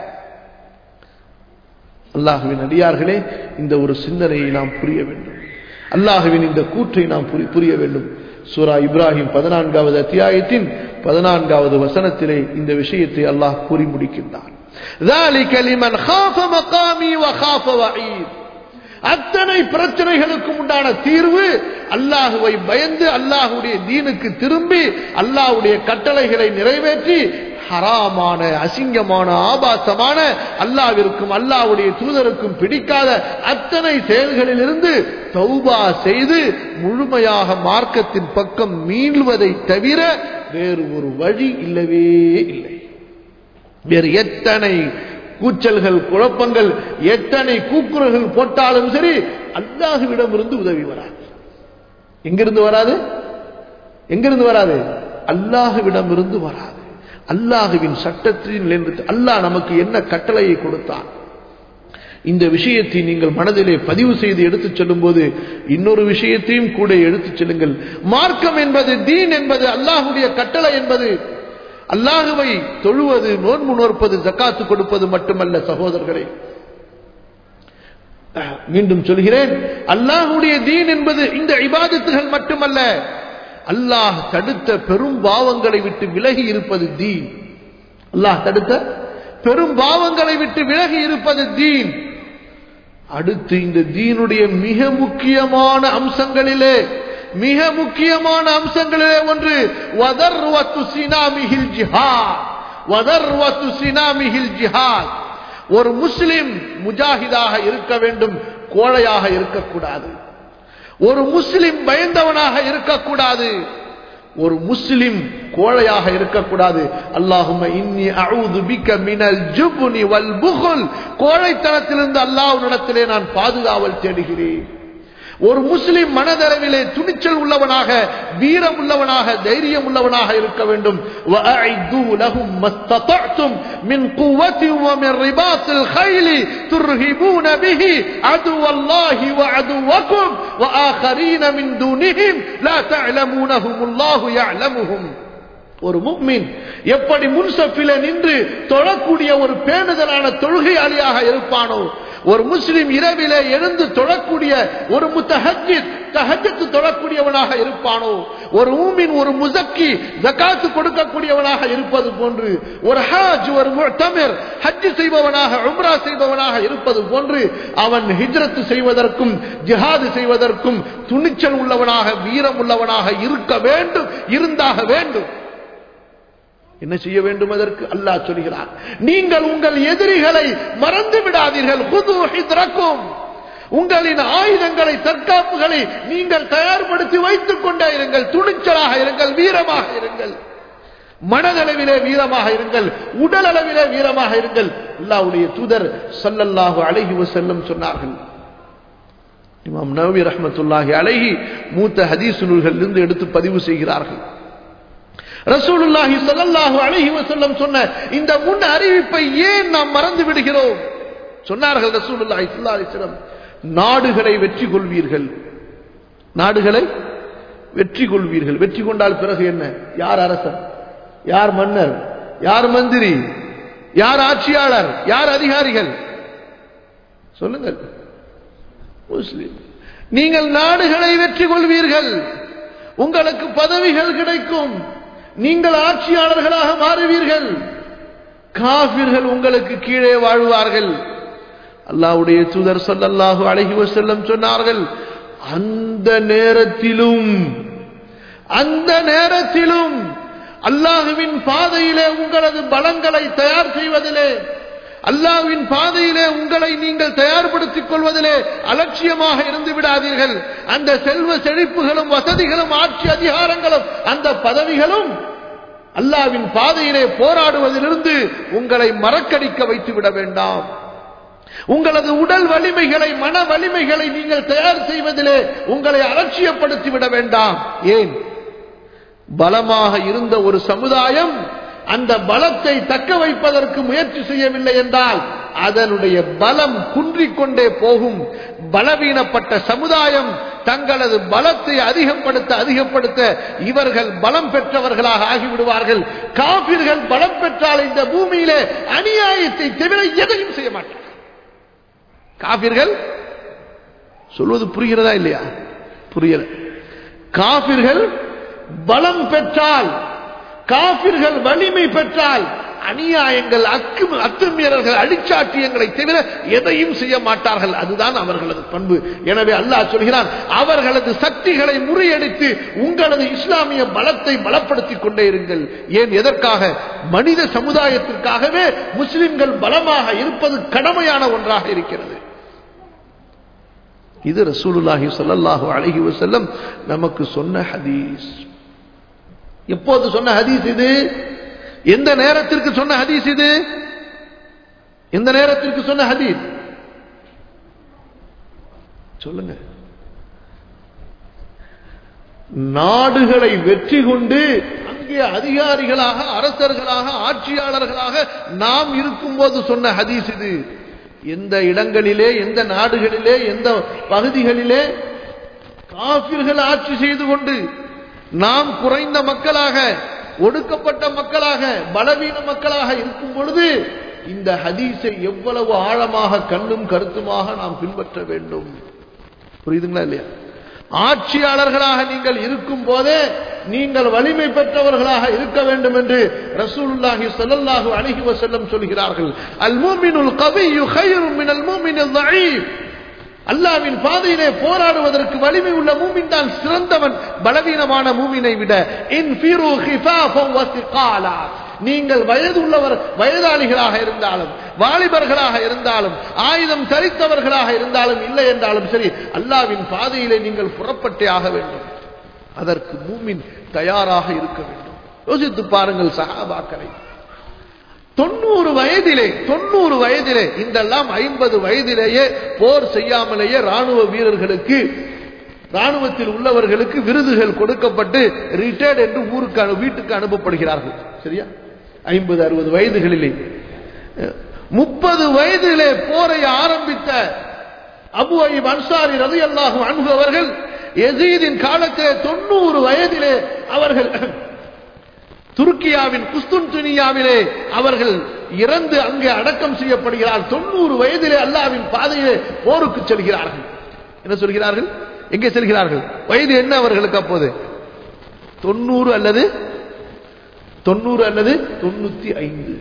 அல்லாஹுவின் அடியார்களே இந்த ஒரு சிந்தனையை நாம் புரிய வேண்டும் அல்லாஹுவின் இந்த கூற்றை நாம் புரி- புரிய வேண்டும் சூரா இப்ராஹிம் பதினான்காவது அத்தியாயத்தின் பதினான்காவது வசனத்திலே இந்த விஷயத்தை அல்லாஹ் கூறி முடிக்கின்றான் ذَلِكَ لِمَنْ خَافَ مَقَامِي وَخَافَ وَعِيدِ அத்தனை பிரச்சனைகளுக்கும் உண்டான தீர்வு அல்லாஹுவை பயந்து அல்லாஹுடைய தீனுக்கு திரும்பி அல்லாஹுடைய கட்டளைகளை நிறைவேற்றி ஹராமான அசிங்கமான ஆபாசமான அல்லாவிற்கும் அல்லாஹ்வுடைய தூதருக்கும் பிடிக்காத அத்தனை செயல்களிலிருந்து தௌபா செய்து முழுமையாக மார்க்கத்தின் பக்கம் மீள்வதை தவிர வேறு ஒரு வழி இல்லவே இல்லை வேறு எத்தனை கூச்சல்கள் குழப்பங்கள் எத்தனை கூக்குரல்கள் போட்டாலும் சரி அல்லாஹுவிடம் இருந்து உதவி வராது எங்கிருந்து வராது எங்கிருந்து வராது அல்லாஹுவிடம் இருந்து வராது அல்லாஹுவின் சட்டத்தில் இருந்து அல்லாஹ் நமக்கு என்ன கட்டளையை கொடுத்தான் இந்த விஷயத்தை நீங்கள் மனதிலே பதிவு செய்து எடுத்துச் செல்லும்போது இன்னொரு விஷயத்தையும் கூட எடுத்துச் செல்லுங்கள் மார்க்கம் என்பது தீன் என்பது அல்லாஹுடைய கட்டளை என்பது அல்லாஹுவை தொழுவது நோன்பு நோற்பது ஜக்காத்து கொடுப்பது மட்டுமல்ல சகோதரர்களே மீண்டும் சொல்கிறேன் அல்லாஹுடைய தீன் என்பது இந்த இபாதத்துகள் மட்டுமல்ல அல்லாஹ் தடுத்த பெரும் பாவங்களை விட்டு விலகி இருப்பது தீன் அல்லாஹ் தடுத்த பெரும் பாவங்களை விட்டு விலகி இருப்பது தீன் அடுத்து இந்த தீனுடைய மிக முக்கியமான அம்சங்களிலே மிக முக்கியமான அம்சங்களிலே ஒன்று வதர்வத்து சினாமிஹில் ஜிஹாத் வதர்வத்து சினாமிஹில் ஜிஹாத் ஒரு முஸ்லிம் முஜாஹிதாக இருக்க வேண்டும் கோழையாக இருக்கக்கூடாது ஒரு முஸ்லிம் பயந்தவனாக இருக்கக்கூடாது ஒரு முஸ்லிம் கோழையாக இருக்கக்கூடாது அல்லாஹும்ம இன்னி அஊது பிக்க மினல் ஜுப்னி வல் புகுல் கோழைத்தனத்திலிருந்து அல்லாஹ்விடத்திலே நான் பாதுகாவல் தேடுகிறேன் ஒரு முஸ்லிம் மனதளவிலே துணிச்சல் உள்ளவனாக வீரம் உள்ளவனாக தைரியம் உள்ளவனாக இருக்க வேண்டும் وَأَعِدُّوا لَهُمْ مَا اسْتَطَعْتُمْ مِنْ قُوَّةٍ وَمِنْ رِبَاطِ الْخَيْلِ تُرْهِبُونَ بِهِ عَدُوَّ اللَّهِ وَعَدُوَّكُمْ وَآخَرِينَ مِنْ دُونِهِمْ لَا تَعْلَمُونَهُمُ اللَّهُ يَعْلَمُهُمْ ஒரு முக்மின் எப்படி முன்சப்பில நின்று தொழக்கூடிய ஒரு பேணுதலான தொழுகையாளியாக இருப்பானோ ஒரு முஸ்லிம் இரவிலே எழுந்து தொழக்கூடிய ஒரு முத்தஹஜித் தஹஜத்து தொழக்கூடியவனாக இருப்பானோ ஒரு ஊமின் ஒரு முசக்கி ஜகாத்து கொடுக்கக்கூடியவனாக இருப்பது போன்று ஒரு ஹாஜ் ஒரு முத்தமிர் ஹஜ் செய்பவனாக உம்ரா செய்பவனாக இருப்பது போன்று அவன் ஹிஜ்ரத்து செய்வதற்கும் ஜிஹாது செய்வதற்கும் துணிச்சல் உள்ளவனாக வீரம் உள்ளவனாக இருக்க வேண்டும் இருந்தாக வேண்டும் என்ன செய்ய வேண்டும் அதற்கு அல்லாஹ் சொல்கிறார் நீங்கள் உங்கள் எதிரிகளை மறந்து விடாதீர்கள் குது ஹித்ரக்கும் உங்களின் ஆயுதங்களை தற்காப்புகளை நீங்கள் தயார்படுத்தி வைத்துக் கொண்டே இருங்கள் துணிச்சலாக இருங்கள் வீரமாக இருங்கள் மனதளவிலே வீரமாக இருங்கள் உடல் அளவிலே வீரமாக இருங்கள் அல்லாவுடைய தூதர் சல்லல்லாஹு அலைஹி வஸல்லம் சொன்னார்கள் இமாம் நவவி ரஹ்மத்துல்லாஹி அலைஹி மூத்த ஹதீஸ் நூல்களிலிருந்து எடுத்து பதிவு செய்கிறார்கள் ரசூலுல்லாஹி ஸல்லல்லாஹு அலைஹி வஸல்லம் சொன்ன இந்த முன் அறிவிப்பை ஏன் நாம் மறந்து விடுகிறோம் சொன்னார்கள் ரசூலுல்லாஹி ஸல்லல்லாஹு அலைஹி வஸல்லம் நாடுகளை வெற்றி கொள்வீர்கள் நாடுகளை வெற்றி கொள்வீர்கள் வெற்றி கொண்டால் பிறகு என்ன யார் அரசர் யார் மன்னர் யார் மந்திரி யார் ஆட்சியாளர் யார் அதிகாரிகள் சொல்லுங்கள் முஸ்லிம் நீங்கள் நாடுகளை வெற்றி கொள்வீர்கள் உங்களுக்கு பதவிகள் கிடைக்கும் நீங்கள் ஆட்சியாளர்களாக மாறுவீர்கள் காபிர்கள் உங்களுக்கு கீழே வாழ்வார்கள் அல்லாவுடைய தூதர் சொல்லல்லாஹு அழகி வசல்லம் சொன்னார்கள் அந்த நேரத்திலும் அந்த நேரத்திலும் அல்லாஹுவின் பாதையிலே உங்களது பலங்களை தயார் செய்வதிலே அல்லாவின் பாதையிலே உங்களை நீங்கள் தயார்படுத்திக் கொள்வதிலே அலட்சியமாக இருந்து விடாதீர்கள் அந்த செல்வ செழிப்புகளும் வசதிகளும் ஆட்சி அதிகாரங்களும் அந்த பதவிகளும் அல்லாவின் பாதையிலே போராடுவதிலிருந்து உங்களை மறக்கடிக்க வைத்து விட வேண்டாம் உங்களது உடல் வலிமைகளை மன வலிமைகளை நீங்கள் தயார் செய்வதிலே உங்களை அலட்சியப்படுத்தி விட வேண்டாம் ஏன் பலமாக இருந்த ஒரு சமுதாயம் அந்த பலத்தை தக்க வைப்பதற்கு முயற்சி செய்யவில்லை என்றால் அதனுடைய பலம் குன்றிக்கொண்டே போகும் பலவீனப்பட்ட சமுதாயம் தங்களது பலத்தை அதிகப்படுத்த அதிகப்படுத்த இவர்கள் பலம் பெற்றவர்களாக ஆகிவிடுவார்கள் காபிர்கள் பலம் பெற்றால் இந்த பூமியிலே அநியாயத்தை தவிர எதையும் செய்ய மாட்டார்கள் காபிர்கள் சொல்வது புரிகிறதா இல்லையா புரியல காபிர்கள் பலம் பெற்றால் காபிர்கள் வலிமை பெற்றால் அநியாயங்கள் அக்கு அத்துமீறல்கள் அடிச்சாட்டியங்களை தவிர எதையும் செய்ய மாட்டார்கள் அதுதான் அவர்களது பண்பு எனவே அல்லாஹ் சொல்கிறான் அவர்களது சக்திகளை முறியடித்து உங்களது இஸ்லாமிய பலத்தை பலப்படுத்திக் கொண்டே இருங்கள் ஏன் எதற்காக மனித சமுதாயத்திற்காகவே முஸ்லிம்கள் பலமாக இருப்பது கடமையான ஒன்றாக இருக்கிறது இது ரசூலுல்லாஹி ஸல்லல்லாஹு அலைஹி வஸல்லம் நமக்கு சொன்ன ஹதீஸ் எப்போது சொன்ன ஹதீஸ் இது எந்த நேரத்திற்கு சொன்ன ஹதீஸ் இது எந்த நேரத்திற்கு சொன்ன ஹதீஸ் சொல்லுங்க நாடுகளை வெற்றி கொண்டு அங்கே அதிகாரிகளாக அரசர்களாக ஆட்சியாளர்களாக நாம் இருக்கும்போது சொன்ன ஹதீஸ் இது எந்த இடங்களிலே எந்த நாடுகளிலே எந்த பகுதிகளிலே காபிர்கள் ஆட்சி செய்து கொண்டு நாம் குறைந்த மக்களாக ஒடுக்கப்பட்ட மக்களாக பலவீன மக்களாக இருக்கும் பொழுது இந்த ஹதீஸை எவ்வளவு ஆழமாக கண்ணும் கருத்துமாக நாம் பின்பற்ற வேண்டும் புரியுதுங்களா இல்லையா ஆட்சியாளர்களாக நீங்கள் இருக்கும் போதே நீங்கள் வலிமை பெற்றவர்களாக இருக்க வேண்டும் என்று ரசூலுல்லாஹி ஸல்லல்லாஹு அலைஹி வஸல்லம் சொல்கிறார்கள் அல் மூமினுல் கவியு கைரும் மினல் மூமினில் தஈஃப் அல்லாவின் பாதையிலே போராடுவதற்கு வலிமை உள்ள மூமின் தான் சிறந்தவன் பலவீனமான மூமினை விட இன்ஃபிரு ஹிஃபாஃபன் வசிகாலா நீங்கள் வயது உள்ளவர் வயதாளிகளாக இருந்தாலும் வாலிபர்களாக இருந்தாலும் ஆயுதம் தரித்தவர்களாக இருந்தாலும் இல்லை என்றாலும் சரி அல்லாவின் பாதையிலே நீங்கள் புறப்பட்டே ஆக வேண்டும் அதற்கு மூமின் தயாராக இருக்க வேண்டும் யோசித்து பாருங்கள் சகாபாக்களை தொண்ணூறு வயதிலே தொண்ணூறு வயதிலே இந்தெல்லாம் ஐம்பது வயதிலேயே போர் செய்யாமலேயே ராணுவ வீரர்களுக்கு ராணுவத்தில் உள்ளவர்களுக்கு விருதுகள் கொடுக்கப்பட்டு ரிட்டையர்ட் என்று ஊருக்கு அனு- வீட்டுக்கு அனுப்பப்படுகிறார்கள் சரியா ஐம்பது அறுபது வயதுகளிலே முப்பது வயதிலே போரை ஆரம்பித்த அபு ஐப் அன்சாரி ரதி அல்லாஹும் அன்பு அவர்கள் எசீதின் காலத்திலே தொண்ணூறு வயதிலே அவர்கள் துருக்கியாவின் குஸ்துன்துனியாவிலே அவர்கள் இறந்து அங்கே அடக்கம் செய்யப்படுகிறார் தொண்ணூறு வயதிலே அல்லாவின் பாதையிலே போருக்கு செல்கிறார்கள் என்ன சொல்கிறார்கள் எங்கே செல்கிறார்கள் வயது என்ன அவர்களுக்கு அப்போது தொண்ணூறு அல்லது தொண்ணூறு அல்லது தொண்ணூத்தி ஐந்து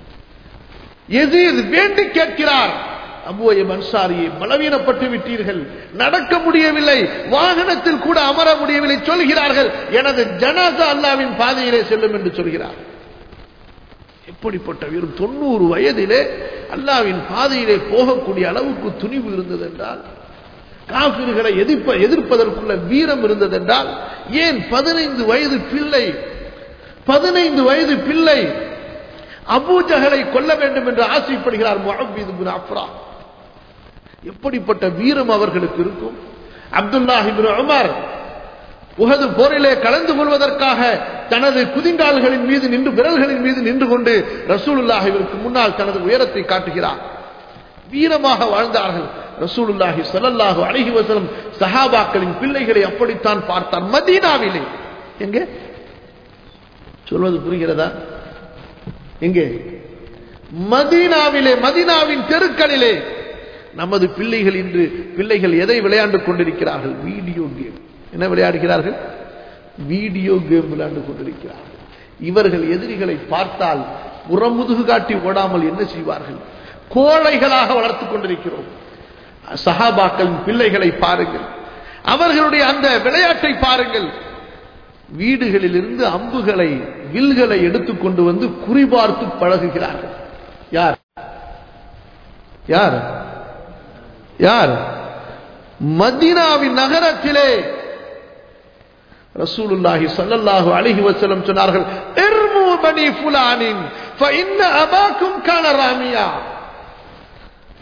எதிர் வேண்டி கேட்கிறார் அபுவை அன்சாரியை பலவீனப்பட்டு விட்டீர்கள் நடக்க முடியவில்லை வாகனத்தில் கூட அமர முடியவில்லை சொல்கிறார்கள் எனது ஜனாசா அல்லாவின் பாதையிலே செல்லும் என்று சொல்கிறார் எப்படிப்பட்ட வெறும் தொண்ணூறு வயதிலே அல்லாவின் பாதையிலே போகக்கூடிய அளவுக்கு துணிவு இருந்தது என்றால் காபிர்களை எதிர்ப்ப எதிர்ப்பதற்குள்ள வீரம் இருந்தது என்றால் ஏன் பதினைந்து வயது பிள்ளை பதினைந்து வயது பிள்ளை அபூஜகளை கொல்ல வேண்டும் என்று ஆசைப்படுகிறார் முஹம்மது பின் அஃப்ரா எப்படிப்பட்ட வீரம் அவர்களுக்கு இருக்கும் அப்துல்லாஹி பின் உமர் உகது போரிலே கலந்து கொள்வதற்காக தனது குதிங்கால்களின் மீது நின்று விரல்களின் மீது நின்று கொண்டு ரசூலுல்லாஹிற்கு முன்னால் தனது உயரத்தை காட்டுகிறார் வீரமாக வாழ்ந்தார்கள் ரசூலுல்லாஹி ஸல்லல்லாஹு அலைஹி வஸல்லம் சஹாபாக்களின் பிள்ளைகளை அப்படித்தான் பார்த்தார் மதீனாவிலே எங்கே சொல்வது புரிகிறதா எங்கே மதீனாவிலே மதீனாவின் தெருக்களிலே நமது பிள்ளைகள் இன்று பிள்ளைகள் எதை விளையாண்டு கொண்டிருக்கிறார்கள் வீடியோ கேம் என்ன விளையாடுகிறார்கள் வீடியோ கேம் விளையாண்டு கொண்டிருக்கிறார்கள் இவர்கள் எதிரிகளை பார்த்தால் புறமுதுகு காட்டி ஓடாமல் என்ன செய்வார்கள் கோழைகளாக வளர்த்துக் கொண்டிருக்கிறோம் சஹாபாக்களின் பிள்ளைகளை பாருங்கள் அவர்களுடைய அந்த விளையாட்டை பாருங்கள் வீடுகளிலிருந்து அம்புகளை வில்களை எடுத்துக்கொண்டு வந்து குறிபார்த்து பழகுகிறார்கள் யார் யார் யார் மதீனாவின் நகரத்திலே ரசூலுல்லாஹி ஸல்லல்லாஹு அலைஹி வஸல்லம் சொன்னார்கள் இர்மு பனி ஃபுலானின் ஃபஇன்ன அபாக்கும் கான ராமியா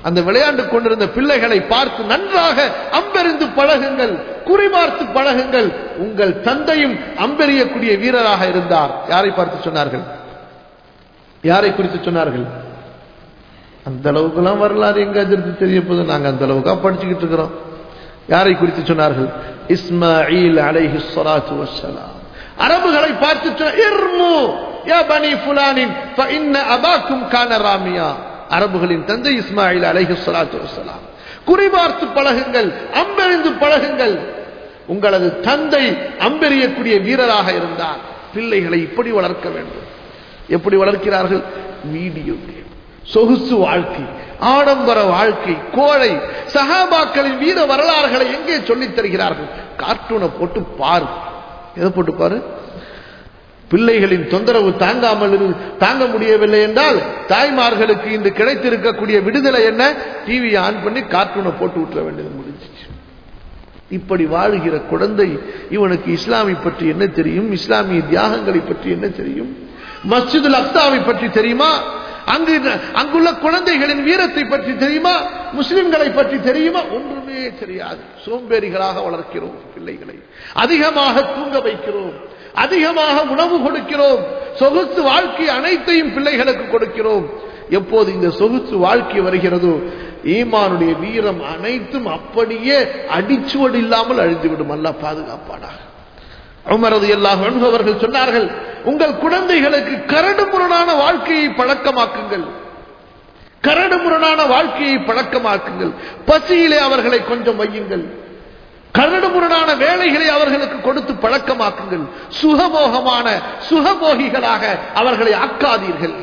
அந்த விளையாண்டு கொண்டிருந்த பிள்ளைகளை பார்த்து நன்றாக அம்பெறிந்து பழகுங்கள் குறிபார்த்து பழகுங்கள் உங்கள் தந்தையும் அம்பெறியக்கூடிய வீரராக இருந்தார் யாரை பார்த்து சொன்னார்கள் யாரை குறித்து சொன்னார்கள் அந்த அளவுக்குலாம் வரலாறு எங்க அதிர்ந்து தெரிய போது நாங்க அந்த அளவுக்கா படிச்சுக்கிட்டு இருக்கிறோம் யாரை குறித்து சொன்னார்கள் இஸ்மாயில் அலைஹி ஸலாத்து வஸ்ஸலாம் அரபுகளை பார்த்து சொன்ன இர்மு யா பனி ஃபுலானின் ஃபஇன்ன அபாக்கும் கான ராமியா அரபுகளின் தந்தை இஸ்மாயில் அலைஹி ஸலாத்து வஸ்ஸலாம் குறிபார்த்து பழகுங்கள் அம்பெறிந்து பழகுங்கள் உங்களது தந்தை அம்பெறியக்கூடிய வீரராக இருந்தார் பிள்ளைகளை இப்படி வளர்க்க வேண்டும் எப்படி வளர்க்கிறார்கள் வீடியோ கேம் சொகுசு வாழ்க்கை ஆடம்பர வாழ்க்கை கோழை சகாபாக்களின் வீர வரலாறுகளை எங்கே சொல்லித் தருகிறார்கள் கார்ட்டூனை போட்டு பாரு எதை போட்டு பாரு பிள்ளைகளின் தொந்தரவு தாங்காமல் இரு- தாங்க முடியவில்லை என்றால் தாய்மார்களுக்கு இன்று கிடைத்திருக்கக்கூடிய விடுதலை என்ன டிவி ஆன் பண்ணி கார்ட்டூனை போட்டு விட்டுற வேண்டியது முடிஞ்சிச்சு இப்படி வாழுகிற குழந்தை இவனுக்கு இஸ்லாமை பற்றி என்ன தெரியும் இஸ்லாமிய தியாகங்களை பற்றி என்ன தெரியும் மஸ்ஜிதுல் அக்ஸாவை பற்றி தெரியுமா அங்கு அங்குள்ள குழந்தைகளின் வீரத்தை பற்றி தெரியுமா முஸ்லிம்களை பற்றி தெரியுமா ஒன்றுமே தெரியாது சோம்பேறிகளாக வளர்க்கிறோம் பிள்ளைகளை அதிகமாக தூங்க வைக்கிறோம் அதிகமாக உணவு கொடுக்கிறோம் சொகுசு வாழ்க்கை அனைத்தையும் பிள்ளைகளுக்கு கொடுக்கிறோம் எப்போது இந்த சொகுசு வாழ்க்கை வருகிறதோ ஈமானுடைய வீரம் அனைத்தும் அப்படியே அடிச்சுவடு இல்லாமல் அழிந்துவிடும் அல்ல பாதுகாப்பானாக உமரது எல்லா அவர்கள் சொன்னார்கள் உங்கள் குழந்தைகளுக்கு கரடு முரடான வாழ்க்கையை பழக்கமாக்குங்கள் கரடு முரடான வாழ்க்கையை பழக்கமாக்குங்கள் பசியிலே அவர்களை கொஞ்சம் வையுங்கள் கரடு முரடான வேலைகளை அவர்களுக்கு கொடுத்து பழக்கமாக்குங்கள் சுகமோகமான சுகமோகிகளாக அவர்களை ஆக்காதீர்கள்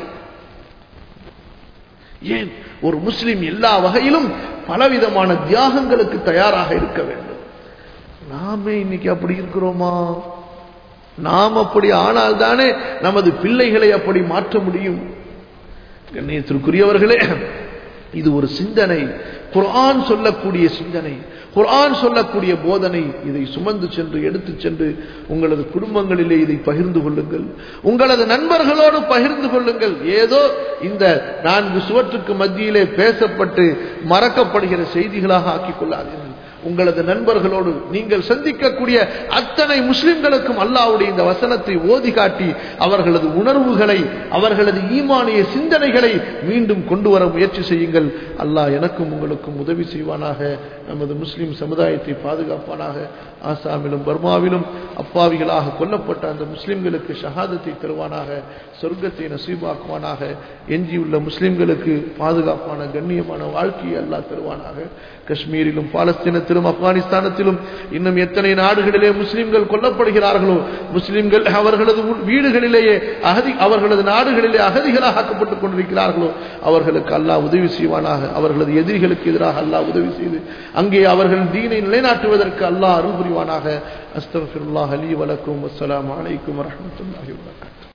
ஏன் ஒரு முஸ்லிம் எல்லா வகையிலும் பலவிதமான தியாகங்களுக்கு தயாராக இருக்க வேண்டும் நாமே இன்னைக்கு அப்படி இருக்கிறோமா நாம் அப்படி ஆனால் தானே நமது பிள்ளைகளை அப்படி மாற்ற முடியும் கண்ணியத்திற்குரியவர்களே இது ஒரு சிந்தனை குர்ஆன் சொல்லக்கூடிய சிந்தனை குர்ஆன் சொல்லக்கூடிய போதனை இதை சுமந்து சென்று எடுத்து சென்று உங்களது குடும்பங்களிலே இதை பகிர்ந்து கொள்ளுங்கள் உங்களது நண்பர்களோடு பகிர்ந்து கொள்ளுங்கள் ஏதோ இந்த நான்கு சுவற்றுக்கு மத்தியிலே பேசப்பட்டு மறக்கப்படுகிற செய்திகளாக ஆக்கிக் கொள்ளாதீர்கள் உங்களது நண்பர்களோடு நீங்கள் சந்திக்கக்கூடிய அத்தனை முஸ்லிம்களுக்கும் அல்லாவுடைய இந்த வசனத்தை ஓதி காட்டி அவர்களது உணர்வுகளை அவர்களது ஈமானிய சிந்தனைகளை மீண்டும் கொண்டு வர முயற்சி செய்யுங்கள் அல்லாஹ் எனக்கும் உங்களுக்கும் உதவி செய்வானாக நமது முஸ்லிம் சமுதாயத்தை பாதுகாப்பானாக ஆசாமிலும் பர்மாவிலும் அப்பாவிகளாக கொல்லப்பட்ட அந்த முஸ்லிம்களுக்கு ஷஹாதத்தை தருவானாக சொர்க்கத்தை நசீபாக்குவானாக எஞ்சியுள்ள முஸ்லிம்களுக்கு பாதுகாப்பான கண்ணியமான வாழ்க்கையை அல்லாஹ் தருவானாக காஷ்மீரிலும் பாலஸ்தீனத்திலும் ஆப்கானிஸ்தானத்திலும் இன்னும் எத்தனை நாடுகளிலே முஸ்லிம்கள் கொல்லப்படுகிறார்களோ முஸ்லிம்கள் அவர்களது உள் வீடுகளிலேயே அகதி அவர்களது நாடுகளிலே அகதிகளாக ஆக்கப்பட்டுக் கொண்டிருக்கிறார்களோ அவர்களுக்கு அல்லாஹ் உதவி செய்வானாக அவர்களது எதிரிகளுக்கு எதிராக அல்லாஹ் உதவி செய்து அங்கே அவர்கள் தீனை நிலைநாட்டுவதற்கு அல்லாஹ் அருள் புரிவானாக அஸ்தபிருல்லாஹ் அலி வலக்கும் அஸ்ஸலாமு அலைக்கும் வரஹ்மத்துல்லாஹி வபரகாத்துஹு